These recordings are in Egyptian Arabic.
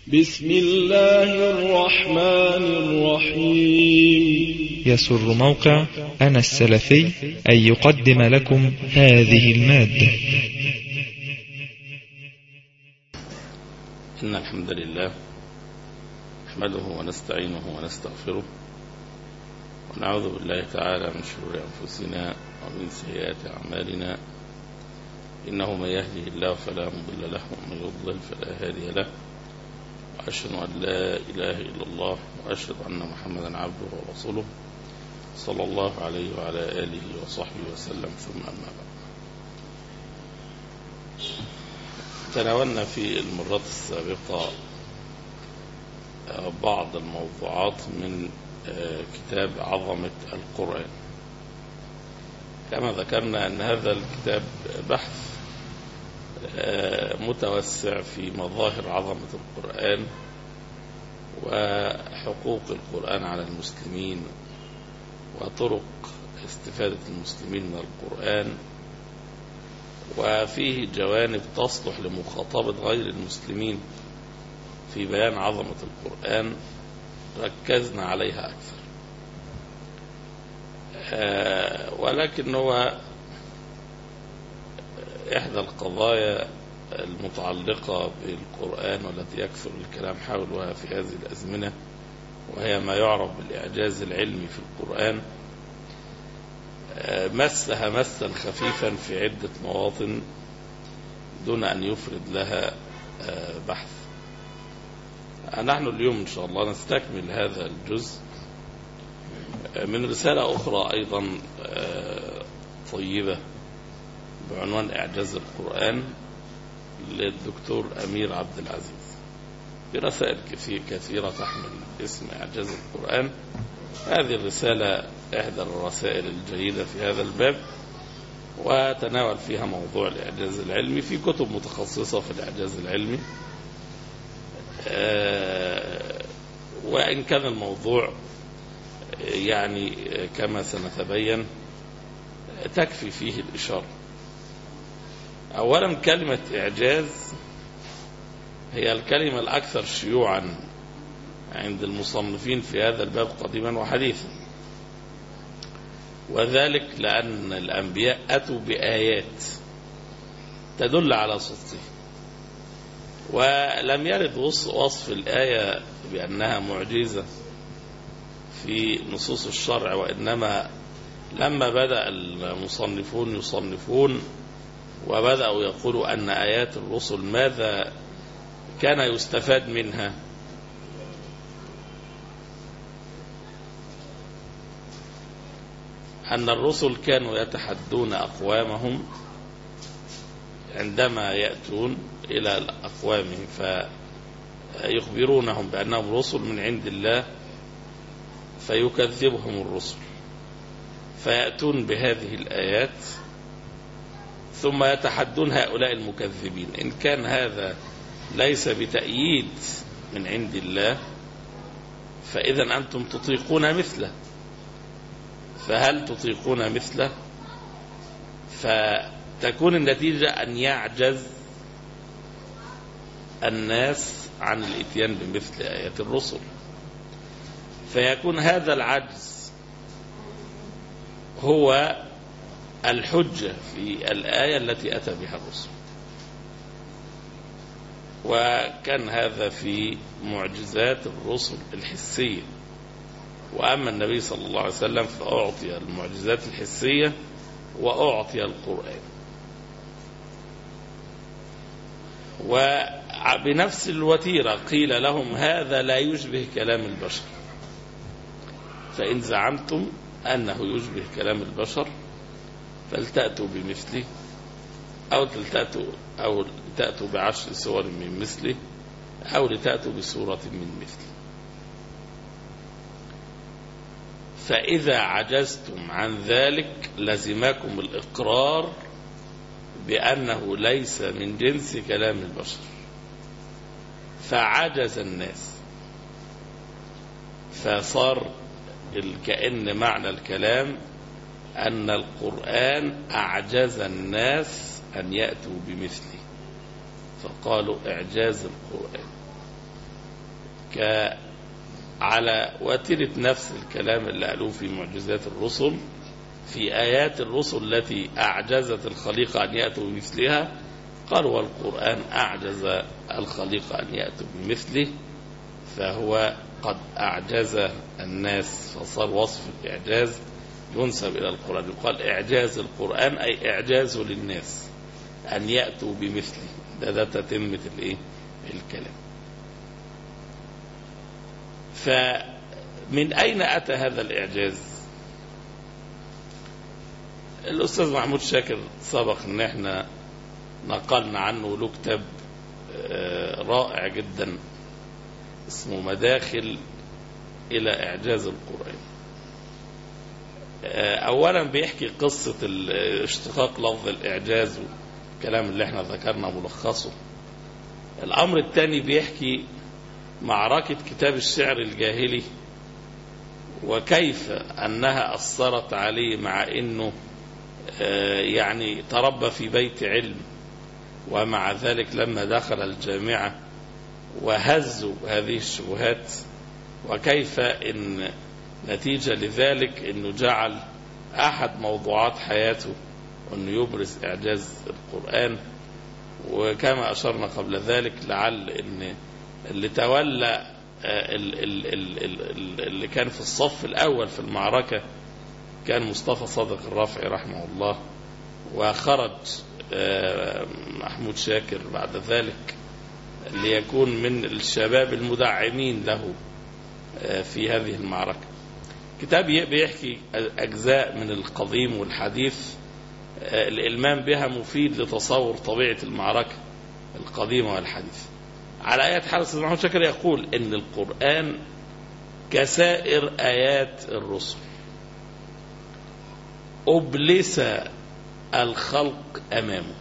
بسم الله الرحمن الرحيم يسر موقع أنا السلفي أن يقدم لكم هذه المادة إن الحمد لله نحمده ونستعينه ونستغفره ونعوذ بالله تعالى من شرور أنفسنا ومن سيئات أعمالنا إنه من يهده الله فلا مضل له ومن يضلل فلا هادي له وأشهد أن لا إله إلا الله وأشهد أن محمدا عبده ورسوله صلى الله عليه وعلى آله وصحبه وسلم ثم أما بعد تناولنا في المرات السابقة بعض الموضوعات من كتاب عظمة القرآن كما ذكرنا أن هذا الكتاب بحث متوسع في مظاهر عظمة القرآن وحقوق القرآن على المسلمين وطرق استفادة المسلمين من القرآن وفيه جوانب تصلح لمخاطبة غير المسلمين في بيان عظمة القرآن ركزنا عليها أكثر ولكن هو إحدى القضايا المتعلقة بالقرآن والتي يكثر الكلام حولها في هذه الأزمنة وهي ما يعرف بالإعجاز العلمي في القرآن مسها مسا خفيفا في عدة مواطن دون أن يفرد لها بحث نحن اليوم إن شاء الله نستكمل هذا الجزء من رسالة أخرى أيضا طيبة بعنوان إعجاز القرآن للدكتور أمير عبد العزيز برسائل كثيرة تحمل اسم إعجاز القرآن هذه الرسالة إحدى الرسائل الجيدة في هذا الباب وتناول فيها موضوع الإعجاز العلمي في كتب متخصصة في الإعجاز العلمي وإن كان الموضوع يعني كما سنتبين تكفي فيه الإشارة أولا كلمة إعجاز هي الكلمة الأكثر شيوعا عند المصنفين في هذا الباب قديما وحديثا وذلك لأن الأنبياء أتوا بآيات تدل على صدقه ولم يرد وصف الآية بأنها معجزة في نصوص الشرع وإنما لما بدأ المصنفون يصنفون وبدأوا يقولوا أن آيات الرسل ماذا كان يستفاد منها أن الرسل كانوا يتحدون أقوامهم عندما يأتون إلى أقوامهم فيخبرونهم بأنهم رسل من عند الله فيكذبهم الرسل فيأتون بهذه الآيات ثم يتحدون هؤلاء المكذبين إن كان هذا ليس بتأييد من عند الله فإذا أنتم تطيقون مثله فهل تطيقون مثله فتكون النتيجة أن يعجز الناس عن الاتيان بمثل آيات الرسل فيكون هذا العجز هو الحجة في الآية التي أتى بها الرسل وكان هذا في معجزات الرسل الحسية وأما النبي صلى الله عليه وسلم فأعطي المعجزات الحسية وأعطي القرآن وبنفس الوتيرة قيل لهم هذا لا يشبه كلام البشر فإن زعمتم أنه يشبه كلام البشر فلتأتوا بمثله أو تأتوا أو تأتوا بعشر سور من مثله أو لتأتوا بسورة من مثله فإذا عجزتم عن ذلك لزمكم الإقرار بأنه ليس من جنس كلام البشر فعجز الناس فصار كأن معنى الكلام أن القرآن أعجز الناس أن يأتوا بمثله فقالوا إعجاز القرآن ك على وتيرة نفس الكلام اللي قالوه في معجزات الرسل في آيات الرسل التي أعجزت الخليقة أن يأتوا بمثلها قال والقرآن أعجز الخليقة أن يأتوا بمثله فهو قد أعجز الناس فصار وصف الإعجاز ينسب إلى القرآن يقال إعجاز القرآن أي إعجازه للناس أن يأتوا بمثله ده ده تتمة الإيه الكلام فمن أين أتى هذا الإعجاز الأستاذ محمود شاكر سبق أن احنا نقلنا عنه له كتاب رائع جدا اسمه مداخل إلى إعجاز القرآن أولا بيحكي قصة اشتقاق لفظ الإعجاز والكلام اللي احنا ذكرنا ملخصه الأمر الثاني بيحكي معركة كتاب الشعر الجاهلي وكيف أنها أثرت عليه مع أنه يعني تربى في بيت علم ومع ذلك لما دخل الجامعة وهزوا هذه الشبهات وكيف ان نتيجة لذلك انه جعل احد موضوعات حياته انه يبرز اعجاز القرآن وكما اشرنا قبل ذلك لعل ان اللي تولى اللي كان في الصف الاول في المعركة كان مصطفى صادق الرافعي رحمه الله وخرج محمود شاكر بعد ذلك ليكون من الشباب المدعمين له في هذه المعركة كتاب بيحكي أجزاء من القديم والحديث الإلمام بها مفيد لتصور طبيعة المعركة القديمة والحديثة على آيات حال السيد محمود شاكر يقول إن القرآن كسائر آيات الرسل أبلس الخلق أمامه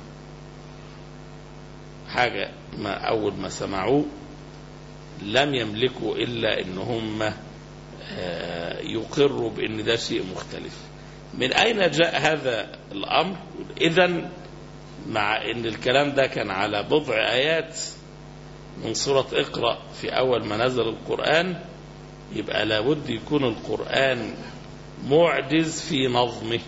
حاجة ما أول ما سمعوه لم يملكوا إلا إن هم يقروا بأن ده شيء مختلف من أين جاء هذا الأمر إذا مع أن الكلام ده كان على بضع آيات من سورة اقرأ في أول ما نزل القرآن يبقى لابد يكون القرآن معجز في نظمه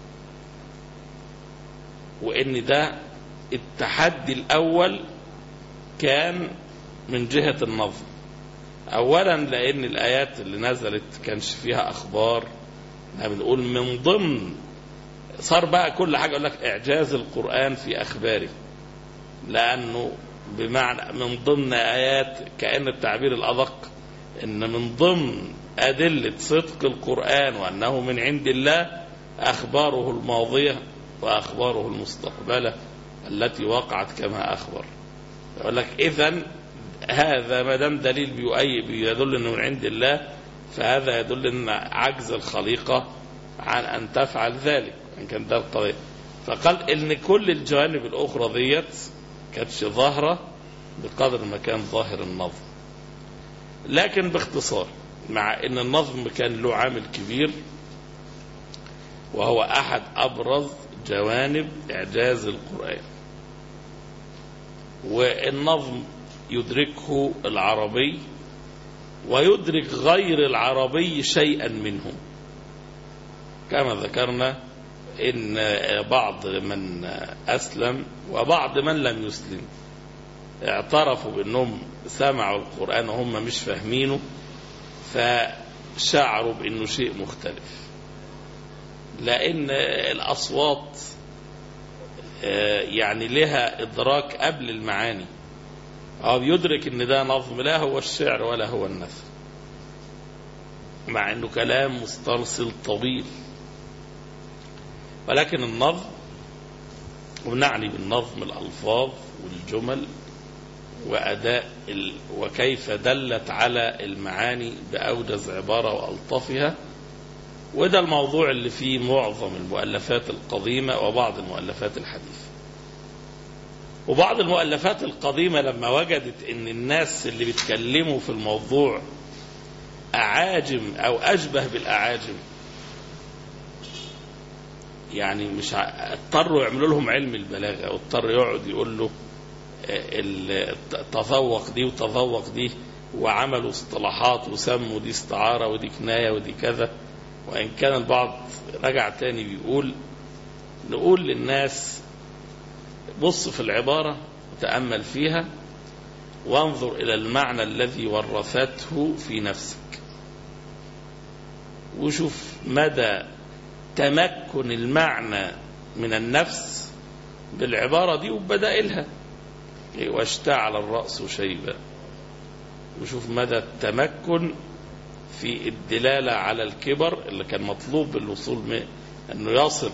وان ده التحدي الاول كان من جهة النظم اولا لان الايات اللي نزلت كانش فيها اخبار احنا بنقول من ضمن صار بقى كل حاجة يقول لك اعجاز القرآن في اخباره لانه بمعنى من ضمن ايات كأن التعبير الادق ان من ضمن ادلة صدق القرآن وانه من عند الله اخباره الماضية وأخباره المستقبلة التي وقعت كما أخبر يقول لك إذا هذا ما دام دليل بيدل أنه من عند الله فهذا يدل أن عجز الخليقة عن أن تفعل ذلك إن كان ده الطريق فقال إن كل الجوانب الأخرى ديت كانتش ظاهرة بقدر ما كان ظاهر النظم لكن باختصار مع أن النظم كان له عامل كبير وهو أحد أبرز جوانب إعجاز القرآن والنظم يدركه العربي ويدرك غير العربي شيئا منه كما ذكرنا إن بعض من أسلم وبعض من لم يسلم اعترفوا بأنهم سمعوا القرآن وهم مش فاهمينه فشعروا بأنه شيء مختلف لأن الأصوات يعني لها إدراك قبل المعاني أو بيدرك إن ده نظم لا هو الشعر ولا هو النثر مع إنه كلام مسترسل طويل ولكن النظم ونعني بالنظم الألفاظ والجمل وأداء ال... وكيف دلت على المعاني بأوجز عبارة وألطفها وده الموضوع اللي فيه معظم المؤلفات القديمة وبعض المؤلفات الحديثة وبعض المؤلفات القديمة لما وجدت ان الناس اللي بيتكلموا في الموضوع أعاجم أو أشبه بالأعاجم يعني مش اضطروا يعملوا لهم علم البلاغة او اضطر يقعد يقول له تذوق دي وتذوق دي وعملوا اصطلاحات وسموا دي استعارة ودي كناية ودي كذا وإن كان البعض رجع تاني بيقول نقول للناس بص في العبارة وتأمل فيها وانظر إلى المعنى الذي ورثته في نفسك وشوف مدى تمكن المعنى من النفس بالعبارة دي وبدائلها واشتعل الرأس شيبا وشوف مدى التمكن في الدلالة على الكبر اللي كان مطلوب بالوصول من أنه يصل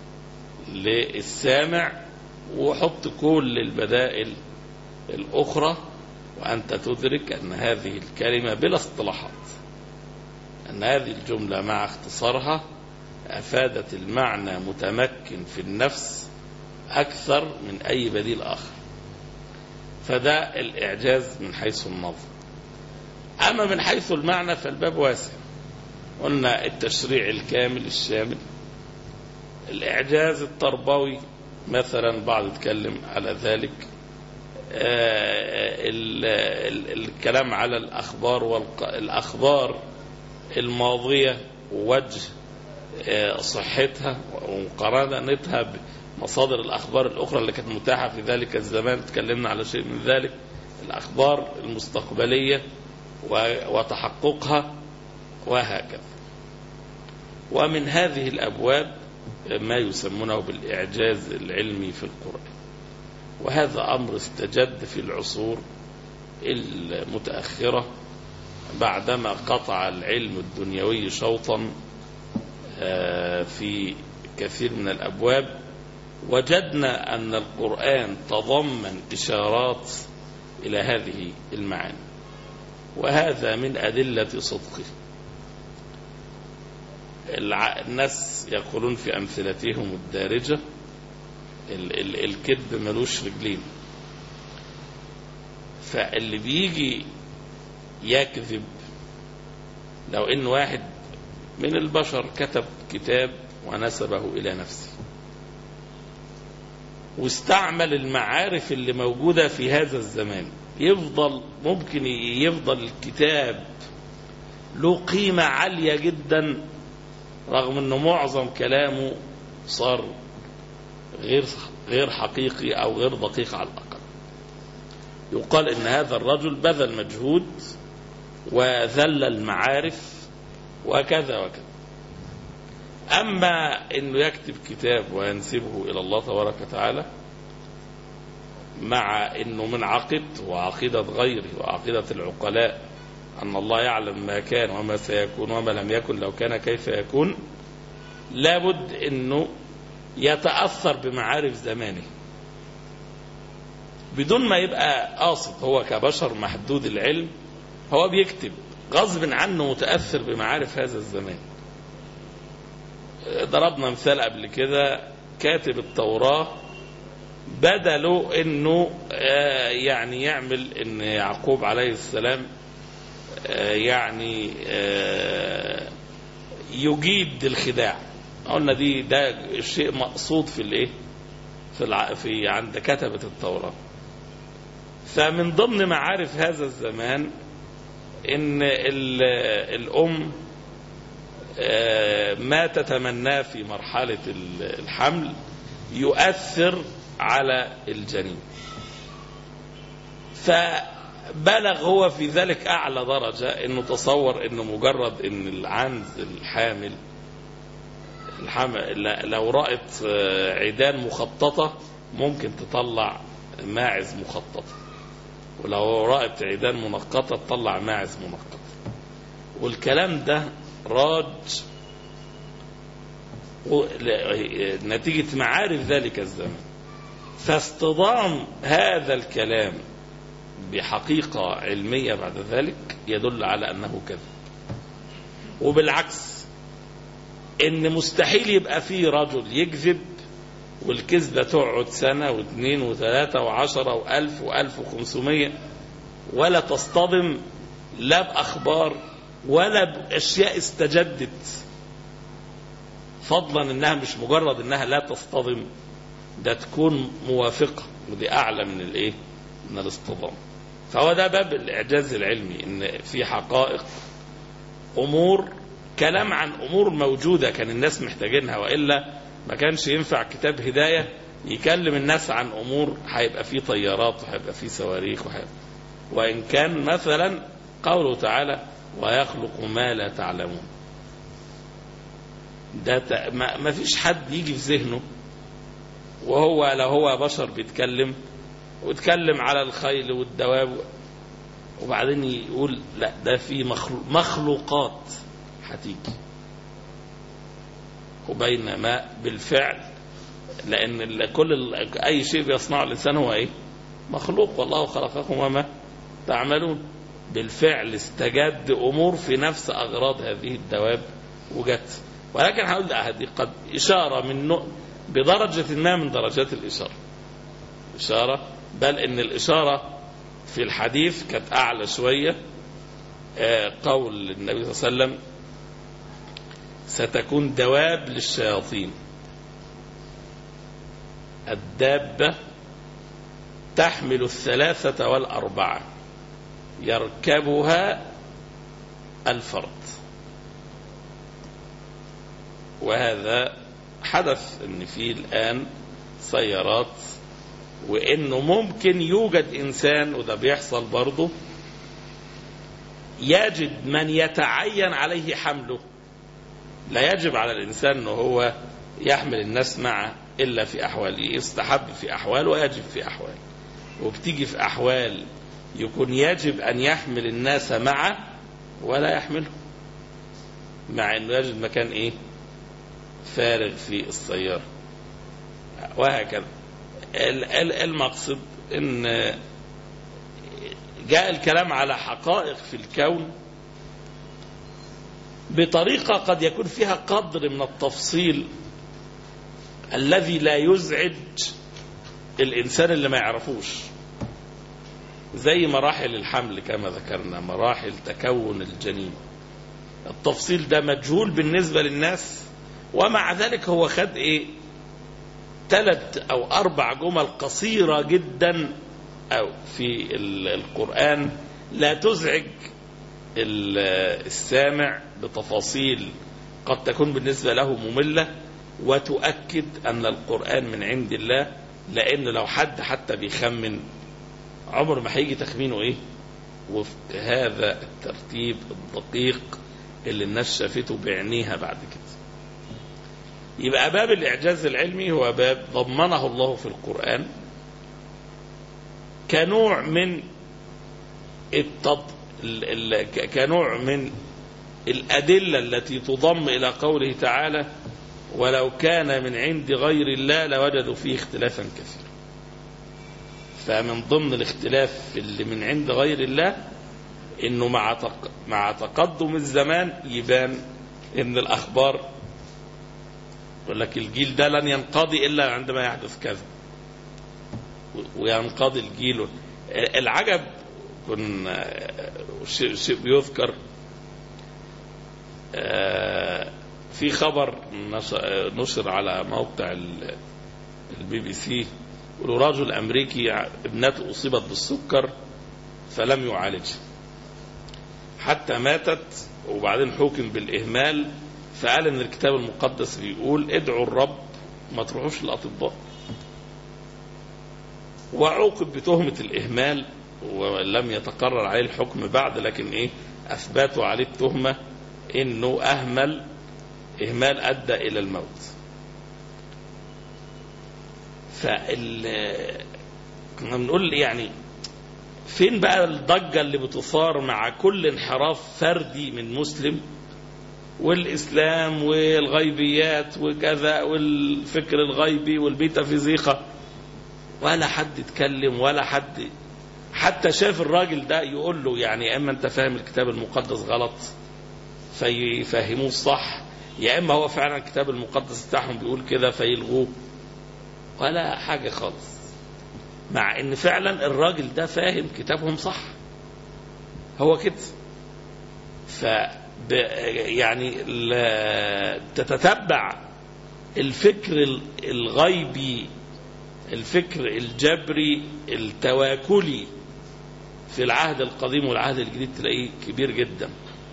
للسامع وحط كل البدائل الأخرى وأنت تدرك أن هذه الكلمة بلا اصطلاحات أن هذه الجملة مع اختصارها أفادت المعنى متمكن في النفس أكثر من أي بديل آخر فده الإعجاز من حيث النظر أما من حيث المعنى فالباب واسع قلنا التشريع الكامل الشامل الإعجاز التربوي مثلا بعض يتكلم على ذلك ال ال الكلام على الأخبار والأخبار الماضية ووجه صحتها ومقارنتها بمصادر الأخبار الأخرى اللي كانت متاحة في ذلك الزمان تكلمنا على شيء من ذلك الأخبار المستقبلية وتحققها وهكذا ومن هذه الأبواب ما يسمونه بالإعجاز العلمي في القرآن وهذا أمر استجد في العصور المتأخرة بعدما قطع العلم الدنيوي شوطا في كثير من الأبواب وجدنا أن القرآن تضمن إشارات إلى هذه المعاني وهذا من أدلة صدقه الناس يقولون في أمثلتهم الدارجة ال ال الكذب ملوش رجلين فاللي بيجي يكذب لو ان واحد من البشر كتب كتاب ونسبه الى نفسه واستعمل المعارف اللي موجودة في هذا الزمان يفضل ممكن يفضل الكتاب له قيمة عالية جدا رغم انه معظم كلامه صار غير غير حقيقي او غير دقيق على الاقل. يقال ان هذا الرجل بذل مجهود وذل المعارف وكذا وكذا. اما انه يكتب كتاب وينسبه الى الله تبارك وتعالى مع انه من عقيدته وعقيده غيره وعقيده العقلاء ان الله يعلم ما كان وما سيكون وما لم يكن لو كان كيف يكون لابد انه يتأثر بمعارف زمانه بدون ما يبقى قاصد هو كبشر محدود العلم هو بيكتب غصب عنه متأثر بمعارف هذا الزمان ضربنا مثال قبل كده كاتب التوراة بدلوا انه يعني يعمل ان يعقوب عليه السلام يعني يجيد الخداع قلنا دي ده الشيء مقصود في الايه في الع... في عند كتبة التوراة فمن ضمن معارف هذا الزمان ان ال... الام ما تتمناه في مرحلة الحمل يؤثر على الجنين فبلغ هو في ذلك أعلى درجة أنه تصور أنه مجرد أن العنز الحامل لو رأت عيدان مخططة ممكن تطلع ماعز مخططة ولو رأت عيدان منقطة تطلع ماعز منقطة والكلام ده راج نتيجة معارف ذلك الزمن فاصطدام هذا الكلام بحقيقة علمية بعد ذلك يدل على أنه كذب وبالعكس ان مستحيل يبقى فيه رجل يكذب والكذبة تقعد سنة واثنين وثلاثة وعشرة وألف وألف وخمسمية ولا تصطدم لا بأخبار ولا بأشياء استجدت فضلا انها مش مجرد انها لا تصطدم ده تكون موافقة ودي اعلى من الايه من الاصطدام فهو ده باب الإعجاز العلمي إن في حقائق أمور كلام عن أمور موجودة كان الناس محتاجينها وإلا ما كانش ينفع كتاب هداية يكلم الناس عن أمور هيبقى فيه طيارات وهيبقى فيه صواريخ وهيبقى وإن كان مثلا قوله تعالى ويخلق ما لا تعلمون ده ت- ما ما فيش حد يجي في ذهنه وهو لو هو بشر بيتكلم ويتكلم على الخيل والدواب وبعدين يقول لا ده في مخلو- مخلوقات هتيجي وبينما بالفعل لان ال- كل ال- اي شيء بيصنعه الانسان هو ايه مخلوق والله خلقكم وما تعملون بالفعل استجد امور في نفس اغراض هذه الدواب وجت ولكن هقول ده هذه قد اشاره من نوع بدرجه ما من درجات الاشاره اشاره بل ان الاشاره في الحديث كانت اعلى شويه آه، قول النبي صلى الله عليه وسلم ستكون دواب للشياطين الدابة تحمل الثلاثة والأربعة يركبها الفرد وهذا حدث ان في الآن سيارات وانه ممكن يوجد انسان وده بيحصل برضه يجد من يتعين عليه حمله لا يجب على الإنسان أنه هو يحمل الناس معه إلا في أحوال يستحب في أحوال ويجب في أحوال وبتيجي في أحوال يكون يجب أن يحمل الناس معه ولا يحمله مع أنه يجد مكان إيه فارغ في السيارة وهكذا ال- ال- المقصد أن جاء الكلام على حقائق في الكون بطريقة قد يكون فيها قدر من التفصيل الذي لا يزعج الإنسان اللي ما يعرفوش زي مراحل الحمل كما ذكرنا مراحل تكون الجنين التفصيل ده مجهول بالنسبة للناس ومع ذلك هو خد ايه ثلاث او اربع جمل قصيرة جدا او في ال- القرآن لا تزعج ال- السامع بتفاصيل قد تكون بالنسبة له مملة وتؤكد أن القرآن من عند الله لأن لو حد حتى بيخمن عمر ما هيجي تخمينه إيه وفق هذا الترتيب الدقيق اللي الناس شافته بعينيها بعد كده يبقى باب الإعجاز العلمي هو باب ضمنه الله في القرآن كنوع من التط... ال... ال... ك- كنوع من الأدلة التي تضم إلى قوله تعالى ولو كان من عند غير الله لوجدوا فيه اختلافا كثيرا فمن ضمن الاختلاف اللي من عند غير الله انه مع تق... مع تقدم الزمان يبان ان الاخبار يقول لك الجيل ده لن ينقضي الا عندما يحدث كذا و- وينقضي الجيل العجب كن شيء شيء بيذكر آه، في خبر نش- نشر على موقع ال- البي بي سي يقولوا رجل امريكي ابنته اصيبت بالسكر فلم يعالجها حتى ماتت وبعدين حكم بالاهمال فقال ان الكتاب المقدس بيقول ادعوا الرب ما تروحوش للاطباء وعوقب بتهمه الاهمال ولم يتقرر عليه الحكم بعد لكن ايه اثبتوا عليه التهمه انه اهمل اهمال ادى الى الموت فال كنا بنقول يعني فين بقى الضجه اللي بتثار مع كل انحراف فردي من مسلم والاسلام والغيبيات وكذا والفكر الغيبي والميتافيزيقا ولا حد اتكلم ولا حد حتى شاف الراجل ده يقول له يعني يا اما انت فاهم الكتاب المقدس غلط فيفهموه الصح يا اما هو فعلا الكتاب المقدس بتاعهم بيقول كده فيلغوه ولا حاجه خالص مع ان فعلا الراجل ده فاهم كتابهم صح هو كده ف ب- يعني لا- تتتبع الفكر ال- الغيبي الفكر الجبري التواكلي في العهد القديم والعهد الجديد تلاقيه كبير جدا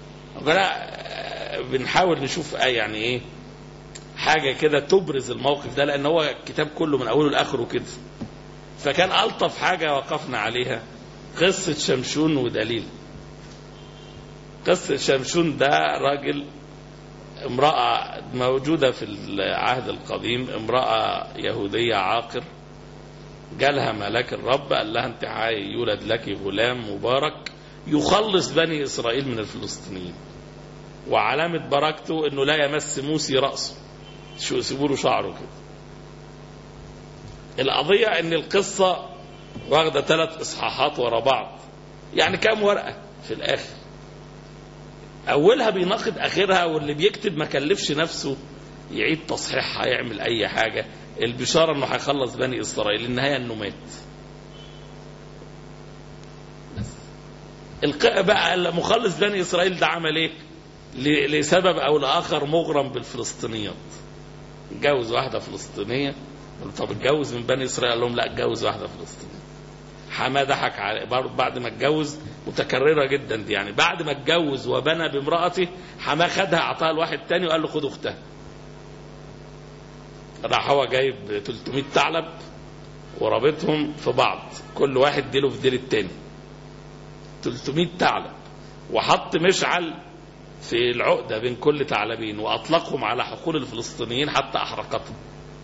لا بنحاول نشوف آه يعني ايه حاجة كده تبرز الموقف ده لأن هو الكتاب كله من أوله لآخره كده فكان ألطف حاجة وقفنا عليها قصة شمشون ودليل قصة شمشون ده راجل امرأة موجودة في العهد القديم امرأة يهودية عاقر جالها ملاك الرب قال لها انت يولد لك غلام مبارك يخلص بني إسرائيل من الفلسطينيين وعلامة بركته انه لا يمس موسي رأسه شو يسيبوا له شعره كده القضية ان القصة واخدة ثلاث اصحاحات ورا بعض يعني كام ورقة في الاخر اولها بيناقض اخرها واللي بيكتب ما كلفش نفسه يعيد تصحيحها يعمل اي حاجة البشارة انه هيخلص بني اسرائيل النهاية انه مات الق... بقى مخلص بني اسرائيل ده عمل ايه ل... لسبب او لاخر مغرم بالفلسطينيات اتجوز واحده فلسطينيه قال طب اتجوز من بني اسرائيل قال لهم لا اتجوز واحده فلسطينيه حماه ضحك على برضه بعد ما اتجوز متكرره جدا دي يعني بعد ما اتجوز وبنى بامراته حماه خدها اعطاها لواحد تاني وقال له خد اختها راح هو جايب 300 ثعلب ورابطهم في بعض كل واحد ديله في ديل التاني 300 ثعلب وحط مشعل في العقده بين كل ثعلبين واطلقهم على حقول الفلسطينيين حتى احرقتهم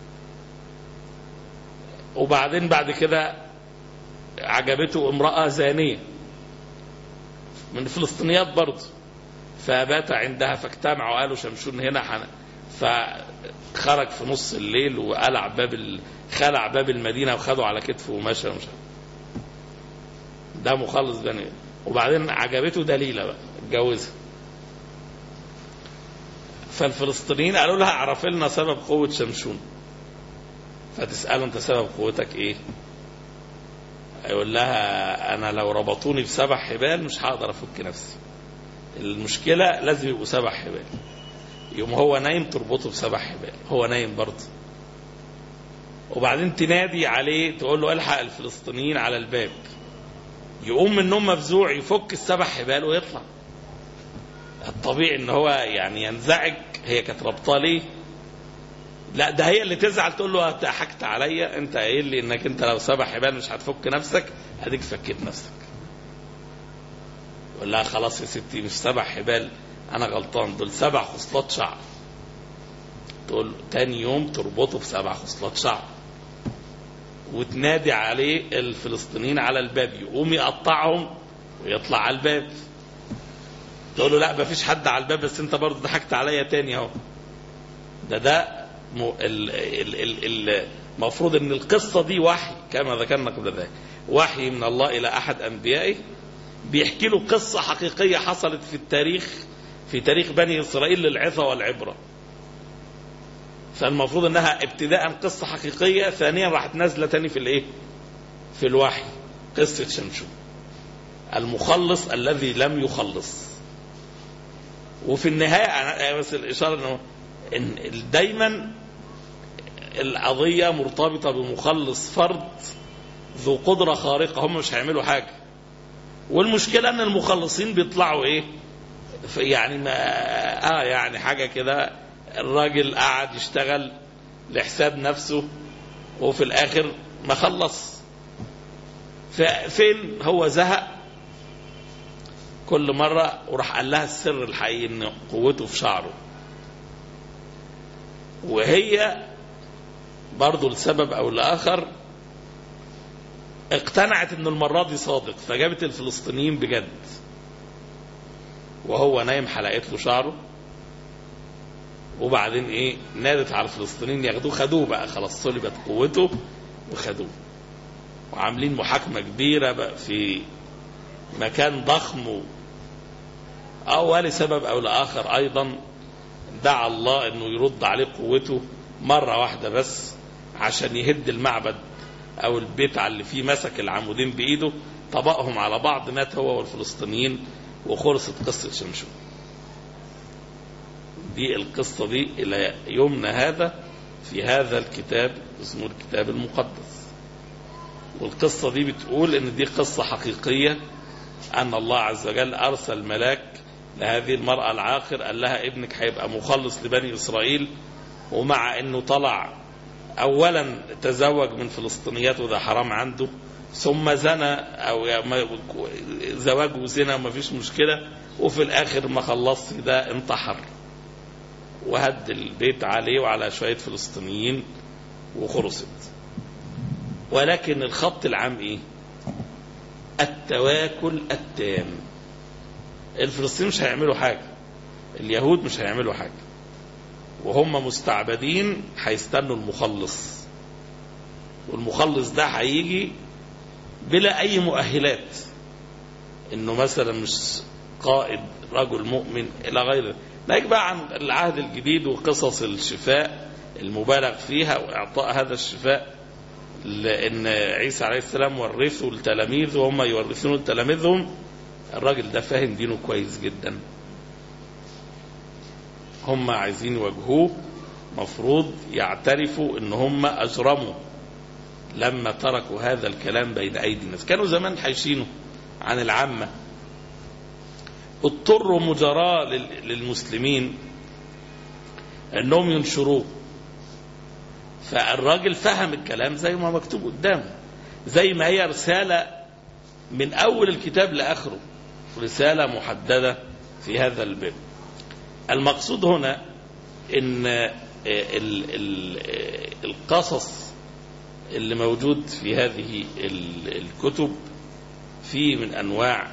وبعدين بعد كده عجبته امراه زانيه من الفلسطينيات برضه فبات عندها فاجتمعوا وقالوا شمشون هنا حنا فخرج في نص الليل وقلع باب ال... خلع باب المدينه وخده على كتفه ومشى ومشى ده مخلص بني وبعدين عجبته دليله بقى اتجوزها فالفلسطينيين قالوا لها اعرف لنا سبب قوه شمشون فتساله انت سبب قوتك ايه يقول لها انا لو ربطوني بسبع حبال مش هقدر افك نفسي المشكله لازم يبقوا سبع حبال يوم هو نايم تربطه بسبع حبال هو نايم برضه وبعدين تنادي عليه تقول له الحق الفلسطينيين على الباب يقوم من النوم مفزوع يفك السبع حبال ويطلع الطبيعي ان هو يعني ينزعج هي كانت رابطه ليه لا ده هي اللي تزعل تقول له انت حكت عليا انت قايل لي انك انت لو سبع حبال مش هتفك نفسك اديك فكيت نفسك يقول لها خلاص يا ستي مش سبع حبال انا غلطان دول سبع خصلات شعر تقول تاني يوم تربطه بسبع خصلات شعر وتنادي عليه الفلسطينيين على الباب يقوم يقطعهم ويطلع على الباب تقول له لا مفيش حد على الباب بس انت برضه ضحكت عليا تاني اهو ده ده المفروض ان القصه دي وحي كما ذكرنا قبل ذلك وحي من الله الى احد انبيائه بيحكي له قصه حقيقيه حصلت في التاريخ في تاريخ بني اسرائيل للعظه والعبره فالمفروض انها ابتداء قصه حقيقيه ثانيا راحت نازله تاني في الايه في الوحي قصه شمشون المخلص الذي لم يخلص وفي النهايه بس الاشاره انه ان دايما القضيه مرتبطه بمخلص فرد ذو قدره خارقه هم مش هيعملوا حاجه والمشكله ان المخلصين بيطلعوا ايه يعني ما اه يعني حاجه كده الراجل قعد يشتغل لحساب نفسه وفي الاخر ما خلص فين هو زهق كل مرة وراح قال لها السر الحقيقي ان قوته في شعره وهي برضه لسبب او لاخر اقتنعت ان المرة دي صادق فجابت الفلسطينيين بجد وهو نايم حلقت له شعره وبعدين ايه نادت على الفلسطينيين ياخدوه خدوه بقى خلاص صلبت قوته وخدوه وعاملين محاكمة كبيرة بقى في مكان ضخم أو لسبب أو لآخر أيضا دعا الله أنه يرد عليه قوته مرة واحدة بس عشان يهد المعبد أو البيت على اللي فيه مسك العمودين بإيده طبقهم على بعض مات هو والفلسطينيين وخلصت قصة شمشون دي القصة دي إلى يومنا هذا في هذا الكتاب اسمه الكتاب المقدس والقصة دي بتقول إن دي قصة حقيقية أن الله عز وجل أرسل ملاك لهذه المرأة العاقر قال لها ابنك هيبقى مخلص لبني إسرائيل ومع أنه طلع أولا تزوج من فلسطينيات وده حرام عنده ثم زنى أو زواج وزنا وما فيش مشكلة وفي الآخر ما خلصش ده انتحر وهد البيت عليه وعلى شوية فلسطينيين وخلصت ولكن الخط العام ايه التواكل التام الفلسطينيين مش هيعملوا حاجة اليهود مش هيعملوا حاجة وهم مستعبدين هيستنوا المخلص والمخلص ده هيجي بلا اي مؤهلات انه مثلا مش قائد رجل مؤمن الى غيره ناهيك بقى عن العهد الجديد وقصص الشفاء المبالغ فيها واعطاء هذا الشفاء لان عيسى عليه السلام ورثه لتلاميذه وهم يورثون لتلاميذهم الراجل ده فاهم دينه كويس جدا هم عايزين يواجهوه مفروض يعترفوا ان هم اجرموا لما تركوا هذا الكلام بين ايدي الناس كانوا زمان حايشينه عن العامه اضطروا مجراة للمسلمين انهم ينشروه فالراجل فهم الكلام زي ما مكتوب قدامه زي ما هي رسالة من اول الكتاب لاخره رسالة محددة في هذا الباب المقصود هنا ان ال ال القصص اللي موجود في هذه الكتب فيه من انواع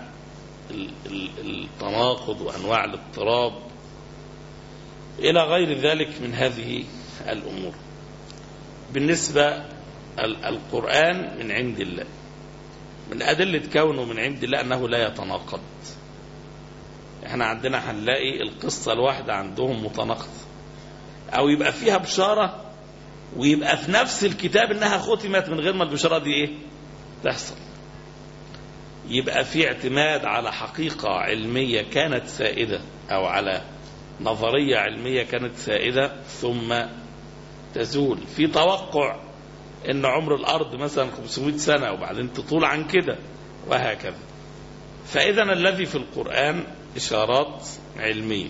التناقض وانواع الاضطراب الى غير ذلك من هذه الامور بالنسبه القران من عند الله من ادله كونه من عند الله انه لا يتناقض احنا عندنا هنلاقي القصه الواحده عندهم متناقضه او يبقى فيها بشاره ويبقى في نفس الكتاب انها ختمت من غير ما البشاره دي ايه تحصل يبقى في اعتماد على حقيقة علمية كانت سائدة أو على نظرية علمية كانت سائدة ثم تزول في توقع ان عمر الارض مثلا 500 سنة وبعدين تطول عن كده وهكذا فاذا الذي في القرآن اشارات علمية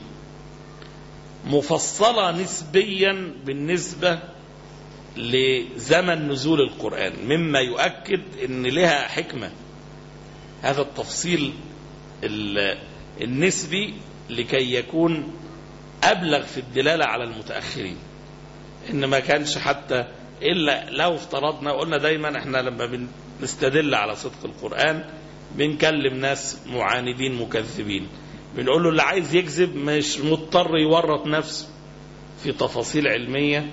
مفصلة نسبيا بالنسبة لزمن نزول القرآن مما يؤكد ان لها حكمه هذا التفصيل النسبي لكي يكون أبلغ في الدلالة على المتأخرين إن ما كانش حتى إلا لو افترضنا قلنا دايما احنا لما بنستدل على صدق القرآن بنكلم ناس معاندين مكذبين بنقول له اللي عايز يكذب مش مضطر يورط نفسه في تفاصيل علمية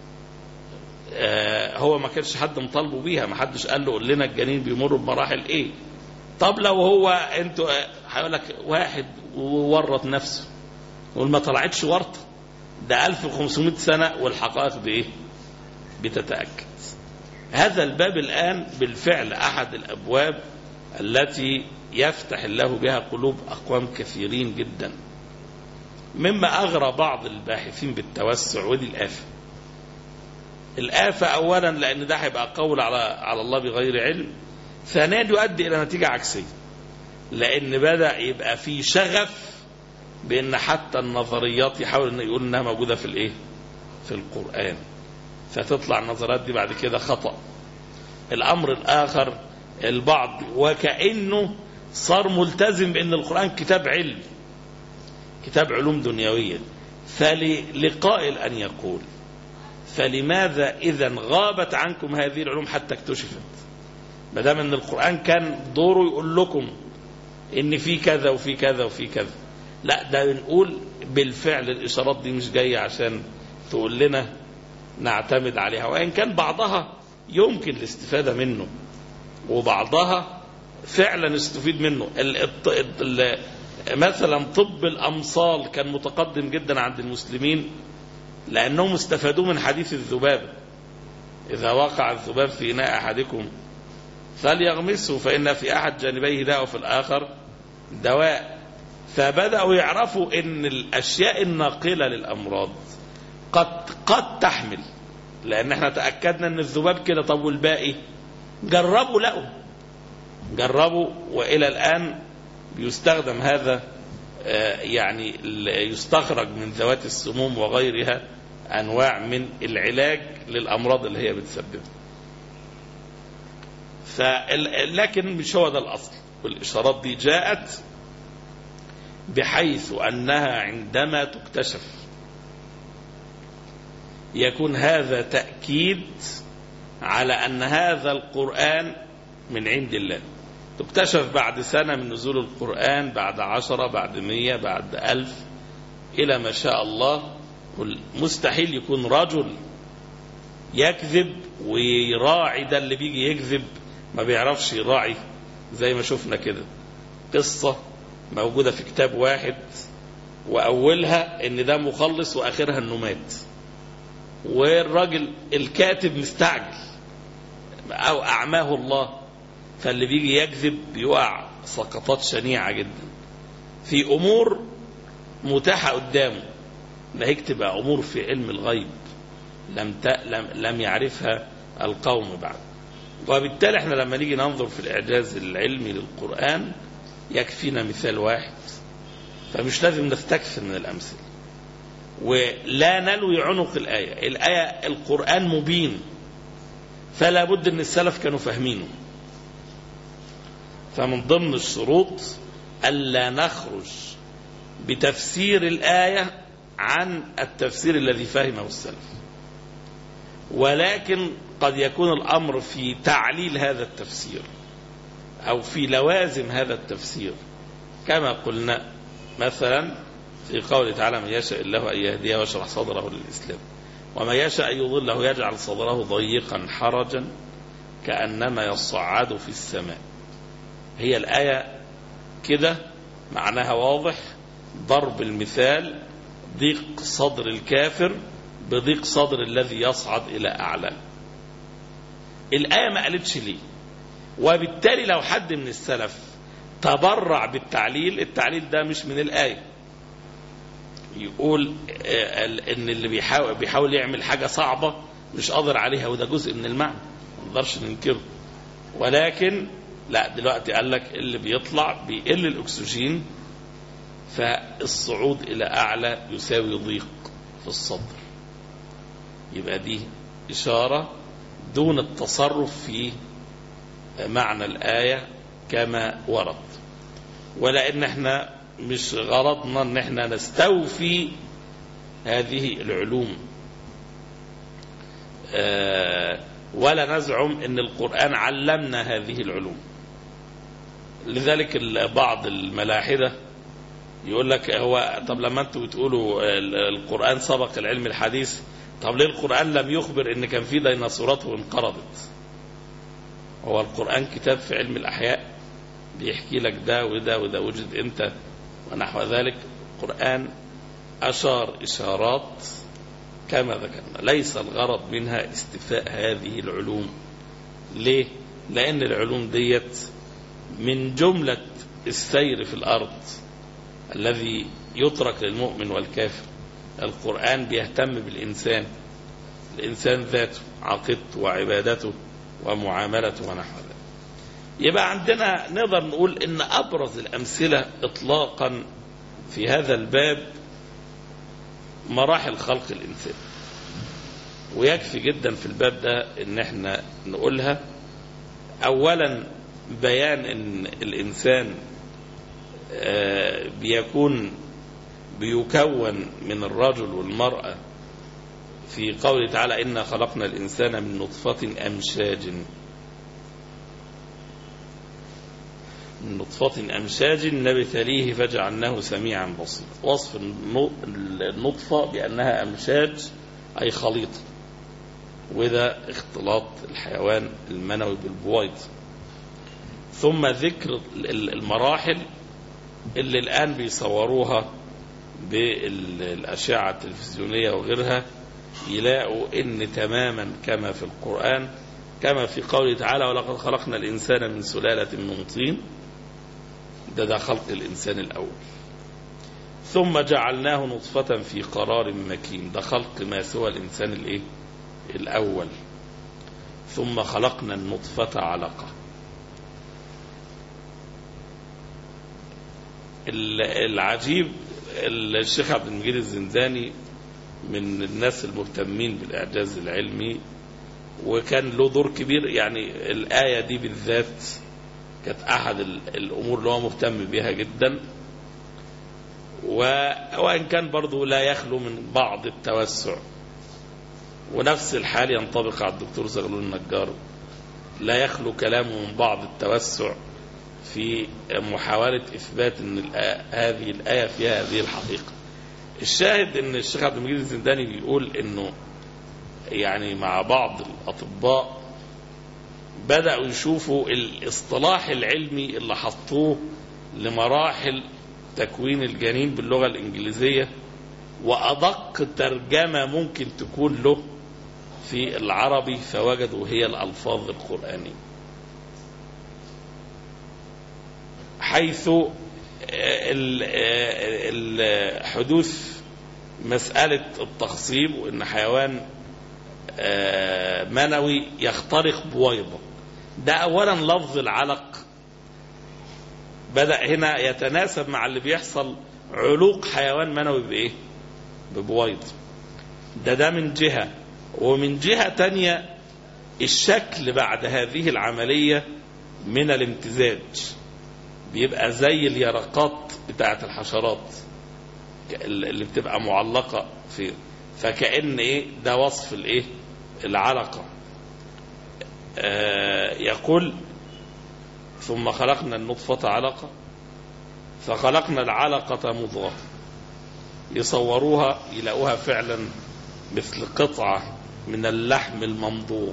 آه هو ما كانش حد مطالبه بيها ما حدش قال له قول لنا الجنين بيمر بمراحل ايه طب لو هو انتوا هيقول لك واحد وورط نفسه يقول ما طلعتش ورطه ده 1500 سنه والحقائق بايه؟ بتتاكد. هذا الباب الان بالفعل احد الابواب التي يفتح الله بها قلوب اقوام كثيرين جدا. مما اغرى بعض الباحثين بالتوسع ودي الافه. الافه اولا لان ده هيبقى قول على على الله بغير علم ثانيا يؤدي الى نتيجه عكسيه لان بدا يبقى في شغف بان حتى النظريات يحاول انه يقول انها موجوده في الايه في القران فتطلع النظريات دي بعد كده خطا الامر الاخر البعض وكانه صار ملتزم بان القران كتاب علم كتاب علوم دنيويه فلقائل ان يقول فلماذا اذا غابت عنكم هذه العلوم حتى اكتشفت ما دام ان القران كان دوره يقول لكم ان في كذا وفي كذا وفي كذا لا ده بنقول بالفعل الاشارات دي مش جايه عشان تقول لنا نعتمد عليها وان كان بعضها يمكن الاستفاده منه وبعضها فعلا استفيد منه ال ال ال مثلا طب الامصال كان متقدم جدا عند المسلمين لانهم استفادوا من حديث الذبابه اذا وقع الذباب في اناء احدكم فليغمسه فإن في أحد جانبيه داء وفي الآخر دواء فبدأوا يعرفوا أن الأشياء الناقلة للأمراض قد قد تحمل لأن احنا تأكدنا أن الذباب كده طب والباقي جربوا لقوا جربوا وإلى الآن بيستخدم هذا آه، يعني ال- يستخرج من ذوات السموم وغيرها أنواع من العلاج للأمراض اللي هي بتسببها فال- لكن مش هو ده الأصل والإشارات دي جاءت بحيث أنها عندما تكتشف يكون هذا تأكيد على أن هذا القرآن من عند الله تكتشف بعد سنة من نزول القرآن بعد عشرة بعد مية بعد ألف إلى ما شاء الله مستحيل يكون رجل يكذب ويراعي ده اللي بيجي يكذب ما بيعرفش يراعي زي ما شفنا كده قصة موجودة في كتاب واحد وأولها إن ده مخلص وآخرها إنه مات والراجل الكاتب مستعجل أو أعماه الله فاللي بيجي يكذب بيقع سقطات شنيعة جدا في أمور متاحة قدامه ما هيكتب أمور في علم الغيب لم ت... لم لم يعرفها القوم بعد وبالتالي احنا لما نيجي ننظر في الإعجاز العلمي للقرآن يكفينا مثال واحد فمش لازم نستكثر من الأمثلة ولا نلوي عنق الآية الآية القرآن مبين فلا بد أن السلف كانوا فاهمينه فمن ضمن الشروط ألا نخرج بتفسير الآية عن التفسير الذي فهمه السلف ولكن قد يكون الأمر في تعليل هذا التفسير أو في لوازم هذا التفسير كما قلنا مثلا في قوله تعالى من يشاء الله أن يهديه ويشرح صدره للإسلام وما يشاء أن يضله يجعل صدره ضيقا حرجا كأنما يصعد في السماء هي الآية كده معناها واضح ضرب المثال ضيق صدر الكافر بضيق صدر الذي يصعد إلى أعلى الآية ما قالتش ليه وبالتالي لو حد من السلف تبرع بالتعليل التعليل ده مش من الآية يقول ان اللي بيحاول, بيحاول يعمل حاجة صعبة مش قادر عليها وده جزء من المعنى ما نقدرش ننكره ولكن لا دلوقتي قال لك اللي بيطلع بيقل الاكسجين فالصعود الى اعلى يساوي ضيق في الصدر يبقى دي اشاره دون التصرف في معنى الايه كما ورد ولان احنا مش غرضنا ان احنا نستوفي هذه العلوم آه ولا نزعم ان القرآن علمنا هذه العلوم لذلك بعض الملاحدة يقول لك هو طب لما انتوا بتقولوا القرآن سبق العلم الحديث طب ليه القرآن لم يخبر ان كان في ديناصورات وانقرضت هو القرآن كتاب في علم الأحياء بيحكي لك ده وده وده وجد امتى ونحو ذلك القرآن أشار إشارات كما ذكرنا ليس الغرض منها استفاء هذه العلوم ليه لأن العلوم ديت من جملة السير في الأرض الذي يترك للمؤمن والكافر القرآن بيهتم بالإنسان الإنسان ذاته عقيدته وعبادته ومعاملته ونحو ذلك يبقى عندنا نقدر نقول ان ابرز الامثله اطلاقا في هذا الباب مراحل خلق الانسان ويكفي جدا في الباب ده ان احنا نقولها اولا بيان ان الانسان بيكون بيكون من الرجل والمراه في قوله تعالى انا خلقنا الانسان من نطفه امشاج من نطفة أمشاج نبتليه فجعلناه سميعا بصيرا وصف النطفة بأنها أمشاج أي خليطة وده اختلاط الحيوان المنوي بالبويض ثم ذكر المراحل اللي الآن بيصوروها بالأشعة التلفزيونية وغيرها يلاقوا إن تماما كما في القرآن كما في قوله تعالى ولقد خلقنا الإنسان من سلالة من طين ده ده خلق الإنسان الأول ثم جعلناه نطفة في قرار مكين ده خلق ما سوى الإنسان الإيه؟ الأول ثم خلقنا النطفة علقة ال- العجيب الشيخ عبد المجيد الزنزاني من الناس المهتمين بالإعجاز العلمي وكان له دور كبير يعني الآية دي بالذات كانت أحد ال- الأمور اللي هو مهتم بها جدا و- وإن كان برضه لا يخلو من بعض التوسع ونفس الحال ينطبق على الدكتور زغلول النجار لا يخلو كلامه من بعض التوسع في محاولة إثبات أن الآية هذه الآية فيها هذه الحقيقة الشاهد أن الشيخ عبد المجيد الزنداني بيقول أنه يعني مع بعض الأطباء بدأوا يشوفوا الاصطلاح العلمي اللي حطوه لمراحل تكوين الجنين باللغة الإنجليزية وأدق ترجمة ممكن تكون له في العربي فوجدوا هي الألفاظ القرآنية حيث ال- ال- حدوث مسألة التخصيب وأن حيوان آه، منوي يخترق بويضة ده أولا لفظ العلق بدأ هنا يتناسب مع اللي بيحصل علوق حيوان منوي بإيه ببويض ده ده من جهة ومن جهة تانية الشكل بعد هذه العملية من الامتزاج بيبقى زي اليرقات بتاعة الحشرات اللي بتبقى معلقة في فكأن ايه ده وصف الايه العلقة آه يقول ثم خلقنا النطفة علقة فخلقنا العلقة مضغة يصوروها يلاقوها فعلا مثل قطعة من اللحم الممضوغ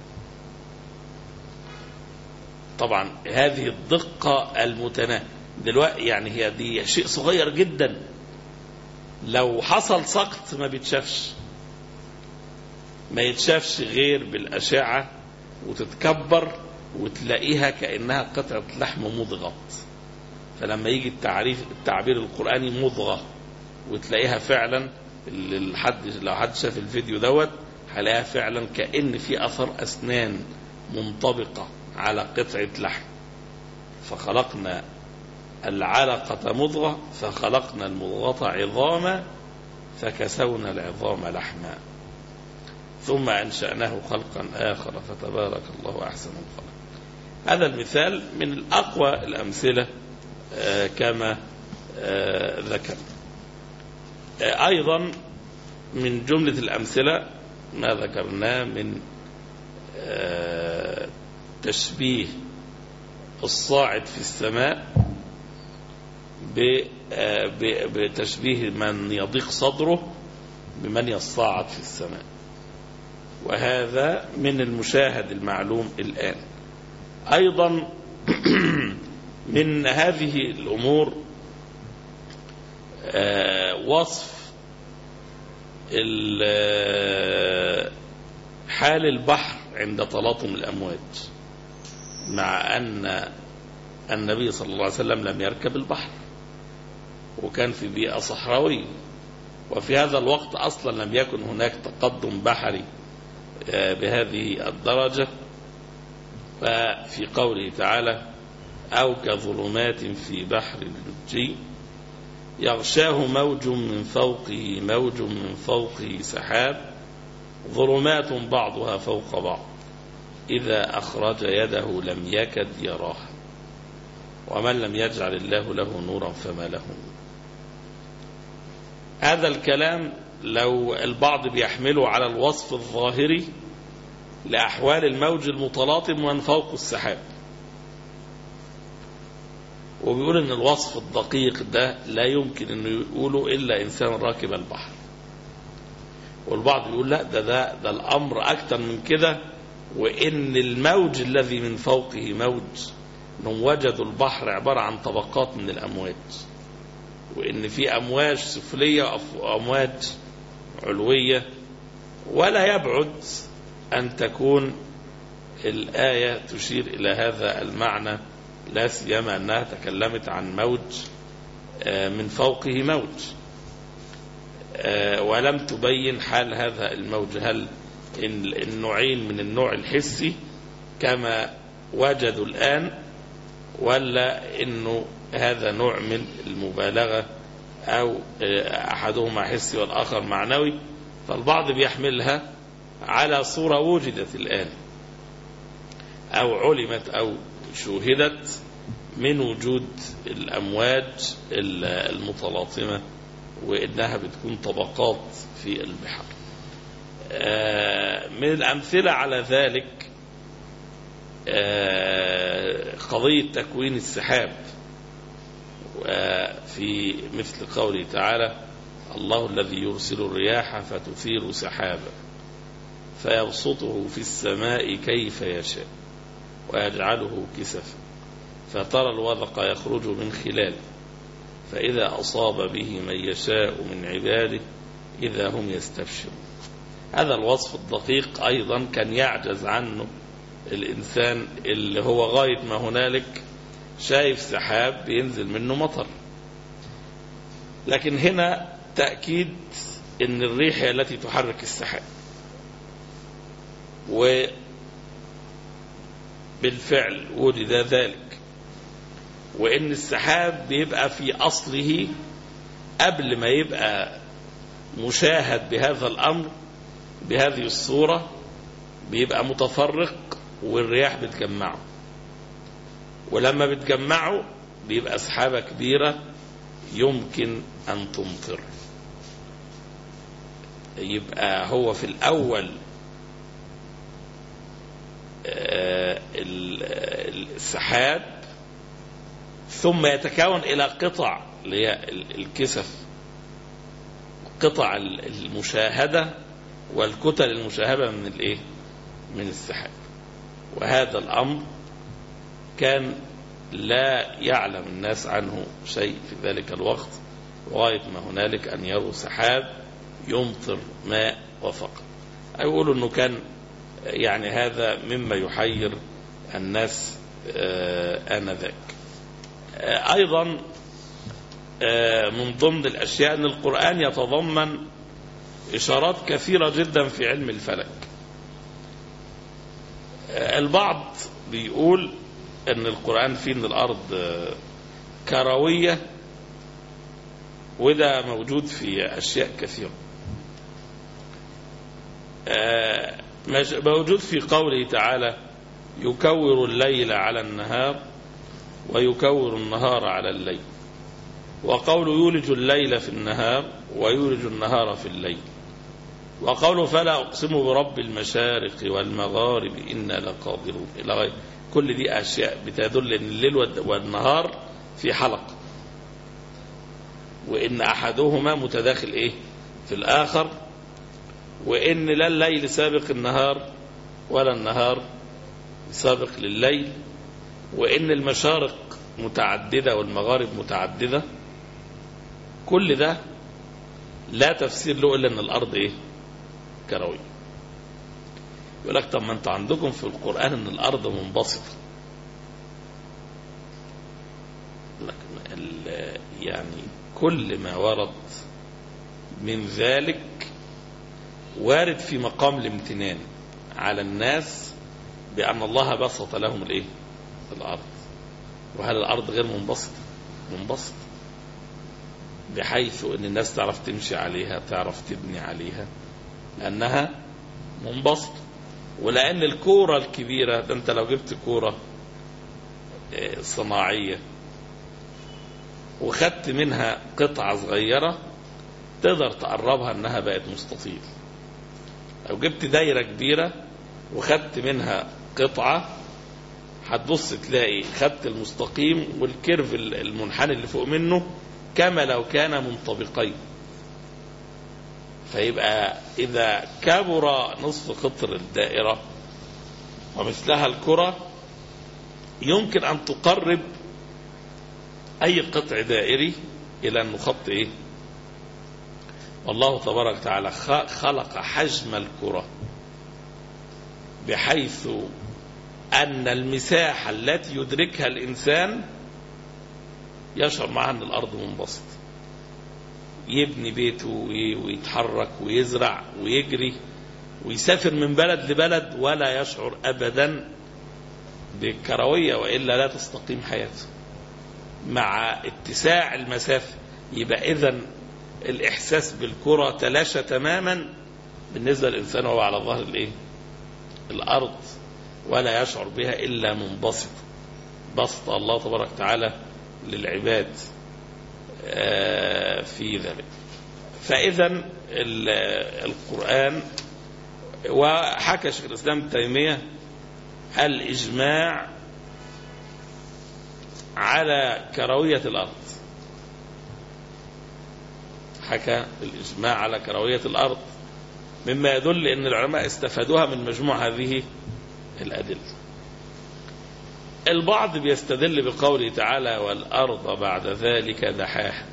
طبعا هذه الدقة المتناهية دلوقتي يعني هي دي شيء صغير جدا لو حصل سقط ما بيتشافش ما يتشافش غير بالأشعة وتتكبر وتلاقيها كأنها قطعة لحم مضغة فلما يجي التعريف التعبير القرآني مضغة وتلاقيها فعلا اللي الحد لو حد شاف الفيديو دوت هلاقيها فعلا كأن في أثر أسنان منطبقة على قطعة لحم فخلقنا العلقة مضغة فخلقنا المضغة عظاما فكسونا العظام لحما ثم أنشأناه خلقا آخر فتبارك الله أحسن الخلق هذا المثال من الأقوى الأمثلة آه، كما آه، ذكر آه، أيضا من جملة الأمثلة ما ذكرناه من آه، تشبيه الصاعد في السماء ب- آه، ب- بتشبيه من يضيق صدره بمن يصعد في السماء وهذا من المشاهد المعلوم الآن أيضا من هذه الأمور آه، وصف ال- حال البحر عند تلاطم الأمواج مع أن النبي صلى الله عليه وسلم لم يركب البحر وكان في بيئة صحراوية وفي هذا الوقت أصلا لم يكن هناك تقدم بحري آه، بهذه الدرجة ففي قوله تعالى أو كظلمات في بحر اللجي يغشاه موج من فوقه موج من فوقه سحاب ظلمات بعضها فوق بعض إذا أخرج يده لم يكد يراها ومن لم يجعل الله له نورا فما له نور. هذا الكلام لو البعض بيحمله على الوصف الظاهري لأحوال الموج المتلاطم ومن فوق السحاب وبيقول ان الوصف الدقيق ده لا يمكن انه يقوله الا انسان راكب البحر والبعض يقول لا ده ده ده الامر اكتر من كده وان الموج الذي من فوقه موج انهم وجدوا البحر عباره عن طبقات من الامواج وان في امواج سفليه وامواج علويه ولا يبعد ان تكون الايه تشير الى هذا المعنى لا سيما انها تكلمت عن موج آه، من فوقه موج آه، ولم تبين حال هذا الموج هل إن- النوعين من النوع الحسي كما وجدوا الآن ولا انه هذا نوع من المبالغة او احدهما حسي والاخر معنوي فالبعض بيحملها على صورة وجدت الآن أو علمت أو شوهدت من وجود الأمواج المتلاطمة وإنها بتكون طبقات في البحر من الأمثلة على ذلك قضية تكوين السحاب في مثل قوله تعالى الله الذي يرسل الرياح فتثير سحابا فيبسطه في السماء كيف يشاء ويجعله كسفا فترى الوذق يخرج من خلاله فإذا أصاب به من يشاء من عباده إذا هم يستبشرون هذا الوصف الدقيق أيضا كان يعجز عنه الإنسان اللي هو غاية ما هنالك شايف سحاب بينزل منه مطر لكن هنا تأكيد ان الريح هي التي تحرك السحاب وبالفعل وجد ذلك وان السحاب بيبقى في اصله قبل ما يبقى مشاهد بهذا الامر بهذه الصورة بيبقى متفرق والرياح بتجمعه ولما بتجمعه بيبقى سحابة كبيرة يمكن أن تمطر يبقى هو في الأول السحاب ثم يتكون إلى قطع اللي هي الكسف قطع المشاهدة والكتل المشاهدة من الايه من السحاب وهذا الأمر كان لا يعلم الناس عنه شيء في ذلك الوقت وغاية ما هنالك أن يروا سحاب يمطر ماء وفقط يقولوا أنه كان يعني هذا مما يحير الناس آنذاك أيضا من ضمن الأشياء أن القرآن يتضمن إشارات كثيرة جدا في علم الفلك البعض بيقول أن القرآن فيه أن الأرض كروية وده موجود في أشياء كثيرة موجود في قوله تعالى يكور الليل على النهار ويكور النهار على الليل وقول يولج الليل في النهار ويولج النهار في الليل وقوله فلا أقسم برب المشارق والمغارب إنا لقادرون إلى غير كل دي أشياء بتدل أن الليل والنهار في حلقة وإن أحدهما متداخل إيه في الآخر وإن لا الليل سابق النهار ولا النهار سابق لليل وإن المشارق متعددة والمغارب متعددة كل ده لا تفسير له إلا أن الأرض إيه كروية يقول لك طب ما أنتوا عندكم في القرآن أن الأرض منبسطة يعني كل ما ورد من ذلك وارد في مقام الامتنان على الناس بأن الله بسط لهم الايه الأرض وهل الأرض غير منبسطة منبسطة بحيث أن الناس تعرف تمشي عليها تعرف تبني عليها لأنها منبسطة ولأن الكورة الكبيرة ده أنت لو جبت كورة صناعية وخدت منها قطعة صغيرة تقدر تقربها انها بقت مستطيل لو جبت دايرة كبيرة وخدت منها قطعة هتبص تلاقي خدت المستقيم والكيرف المنحني اللي فوق منه كما لو كان منطبقين فيبقى إذا كبر نصف قطر الدائرة ومثلها الكرة يمكن أن تقرب أي قطع دائري إلى أنه خط إيه والله تبارك وتعالى خلق حجم الكرة بحيث أن المساحة التي يدركها الإنسان يشعر معها أن الأرض منبسط يبني بيته ويتحرك ويزرع ويجري ويسافر من بلد لبلد ولا يشعر أبدا بالكروية وإلا لا تستقيم حياته مع اتساع المسافة يبقى إذا الإحساس بالكرة تلاشى تماما بالنسبة للإنسان وهو على ظهر الإيه؟ الأرض ولا يشعر بها إلا منبسط بسط الله تبارك وتعالى للعباد آه، في ذلك فإذا ال- القرآن وحكى شيخ الإسلام ابن تيمية الإجماع على كروية الأرض حكى الإجماع على كروية الأرض مما يدل أن العلماء استفادوها من مجموع هذه الأدلة البعض بيستدل بقوله تعالى والأرض بعد ذلك دحاها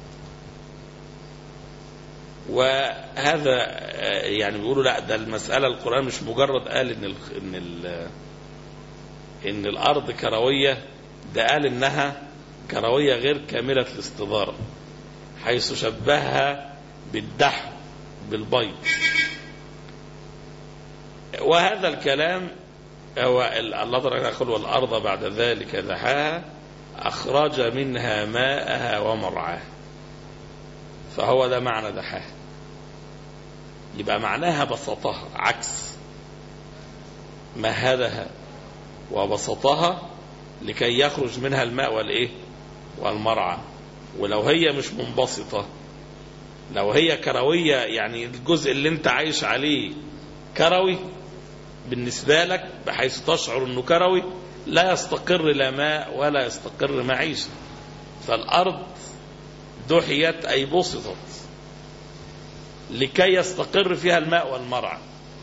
وهذا آه، يعني بيقولوا لا ده المسألة القرآن مش مجرد قال إن ال إن ال إن الأرض كروية ده قال إنها كروية غير كاملة الاستدارة حيث شبهها بالدحو بالبيض وهذا الكلام هو ال- الله تعالى يقول والأرض بعد ذلك دحاها أخرج منها ماءها ومرعاها فهو ده معنى دحاها يبقى معناها بسطها عكس مهدها وبسطها لكي يخرج منها الماء والايه والمرعى ولو هي مش منبسطة لو هي كروية يعني الجزء اللي انت عايش عليه كروي بالنسبة لك بحيث تشعر انه كروي لا يستقر لا ماء ولا يستقر معيشة فالأرض دحيت أي بسطت لكي يستقر فيها الماء والمرعى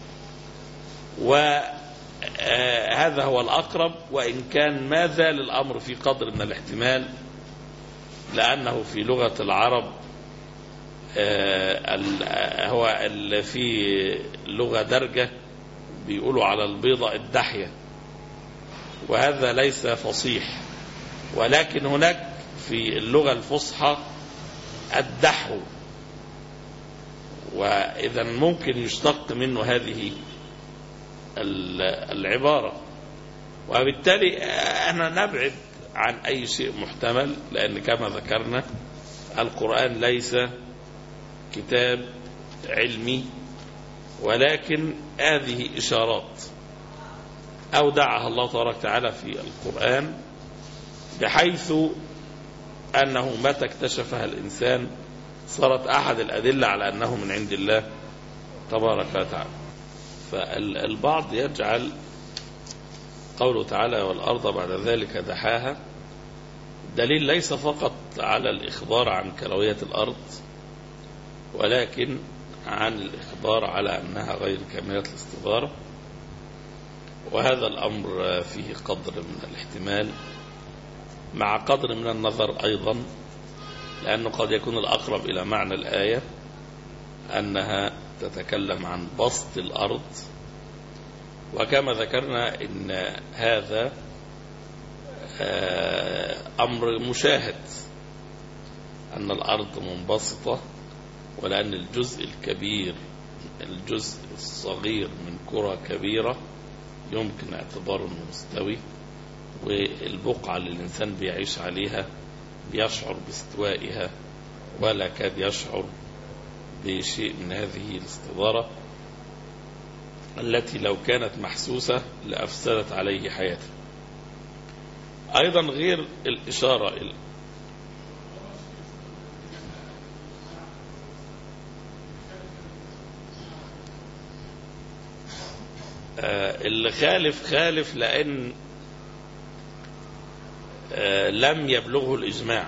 وهذا هو الأقرب وإن كان ما زال الأمر في قدر من الاحتمال لأنه في لغة العرب آه، ال- آه، هو ال- في لغة درجة بيقولوا على البيضة الدحية وهذا ليس فصيح ولكن هناك في اللغة الفصحى الدحو وإذا ممكن يشتق منه هذه ال- العبارة وبالتالي احنا نبعد عن أي شيء محتمل لأن كما ذكرنا القرآن ليس كتاب علمي ولكن هذه إشارات أودعها الله تبارك وتعالى في القرآن بحيث أنه متى اكتشفها الإنسان صارت أحد الأدلة على أنه من عند الله تبارك وتعالى فالبعض يجعل قوله تعالى والأرض بعد ذلك دحاها دليل ليس فقط على الإخبار عن كروية الأرض ولكن عن الإخبار على أنها غير كاملة الاستدارة وهذا الأمر فيه قدر من الاحتمال مع قدر من النظر أيضا لأنه قد يكون الأقرب إلى معنى الآية أنها تتكلم عن بسط الأرض وكما ذكرنا إن هذا آه، أمر مشاهد أن الأرض منبسطة ولأن الجزء الكبير الجزء الصغير من كرة كبيرة يمكن اعتباره انه مستوي والبقعة اللي الإنسان بيعيش عليها بيشعر باستوائها ولا كاد يشعر بشيء من هذه الاستدارة التي لو كانت محسوسة لأفسدت عليه حياته أيضا غير الإشارة إلى آه، اللي خالف خالف لأن آه، لم يبلغه الإجماع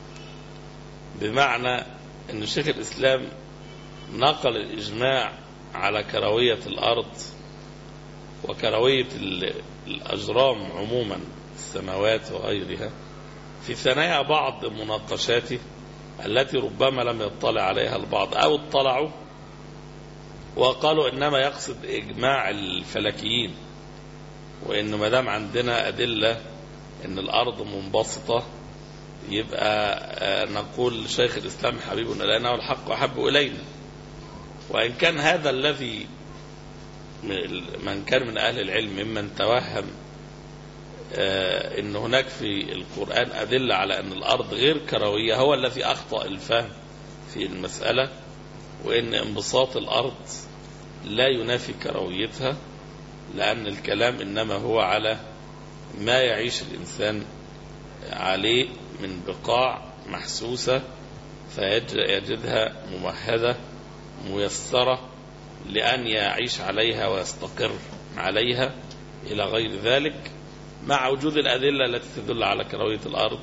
بمعنى أن شيخ الإسلام نقل الإجماع على كروية الأرض وكروية ال- الأجرام عموما السماوات وغيرها في ثنايا بعض مناقشاته التي ربما لم يطلع عليها البعض أو اطلعوا وقالوا إنما يقصد إجماع الفلكيين وإن ما دام عندنا أدلة إن الأرض منبسطة يبقى آه، نقول شيخ الإسلام حبيبنا لنا والحق أحب إلينا وإن كان هذا الذي من كان من أهل العلم ممن توهم آه، ان هناك في القرآن أدلة على أن الأرض غير كروية هو الذي أخطأ الفهم في المسألة وأن انبساط الأرض لا ينافي كرويتها لأن الكلام إنما هو على ما يعيش الإنسان عليه من بقاع محسوسة فيجدها ممهدة ميسرة لأن يعيش عليها ويستقر عليها إلى غير ذلك مع وجود الأدلة التي تدل على كروية الأرض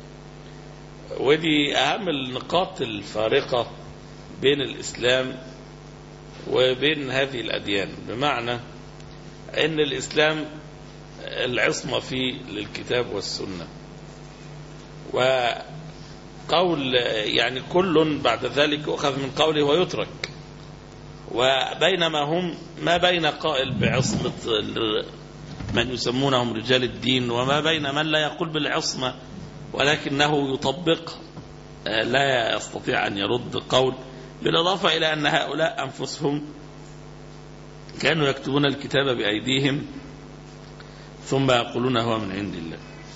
ودي أهم النقاط الفارقة بين الإسلام وبين هذه الأديان بمعنى أن الإسلام العصمة فيه للكتاب والسنة وقول يعني كل بعد ذلك يؤخذ من قوله ويترك وبينما هم ما بين قائل بعصمة من يسمونهم رجال الدين وما بين من لا يقول بالعصمة ولكنه يطبق لا يستطيع أن يرد قول بالإضافة إلى أن هؤلاء أنفسهم كانوا يكتبون الكتاب بأيديهم ثم يقولون هو من عند الله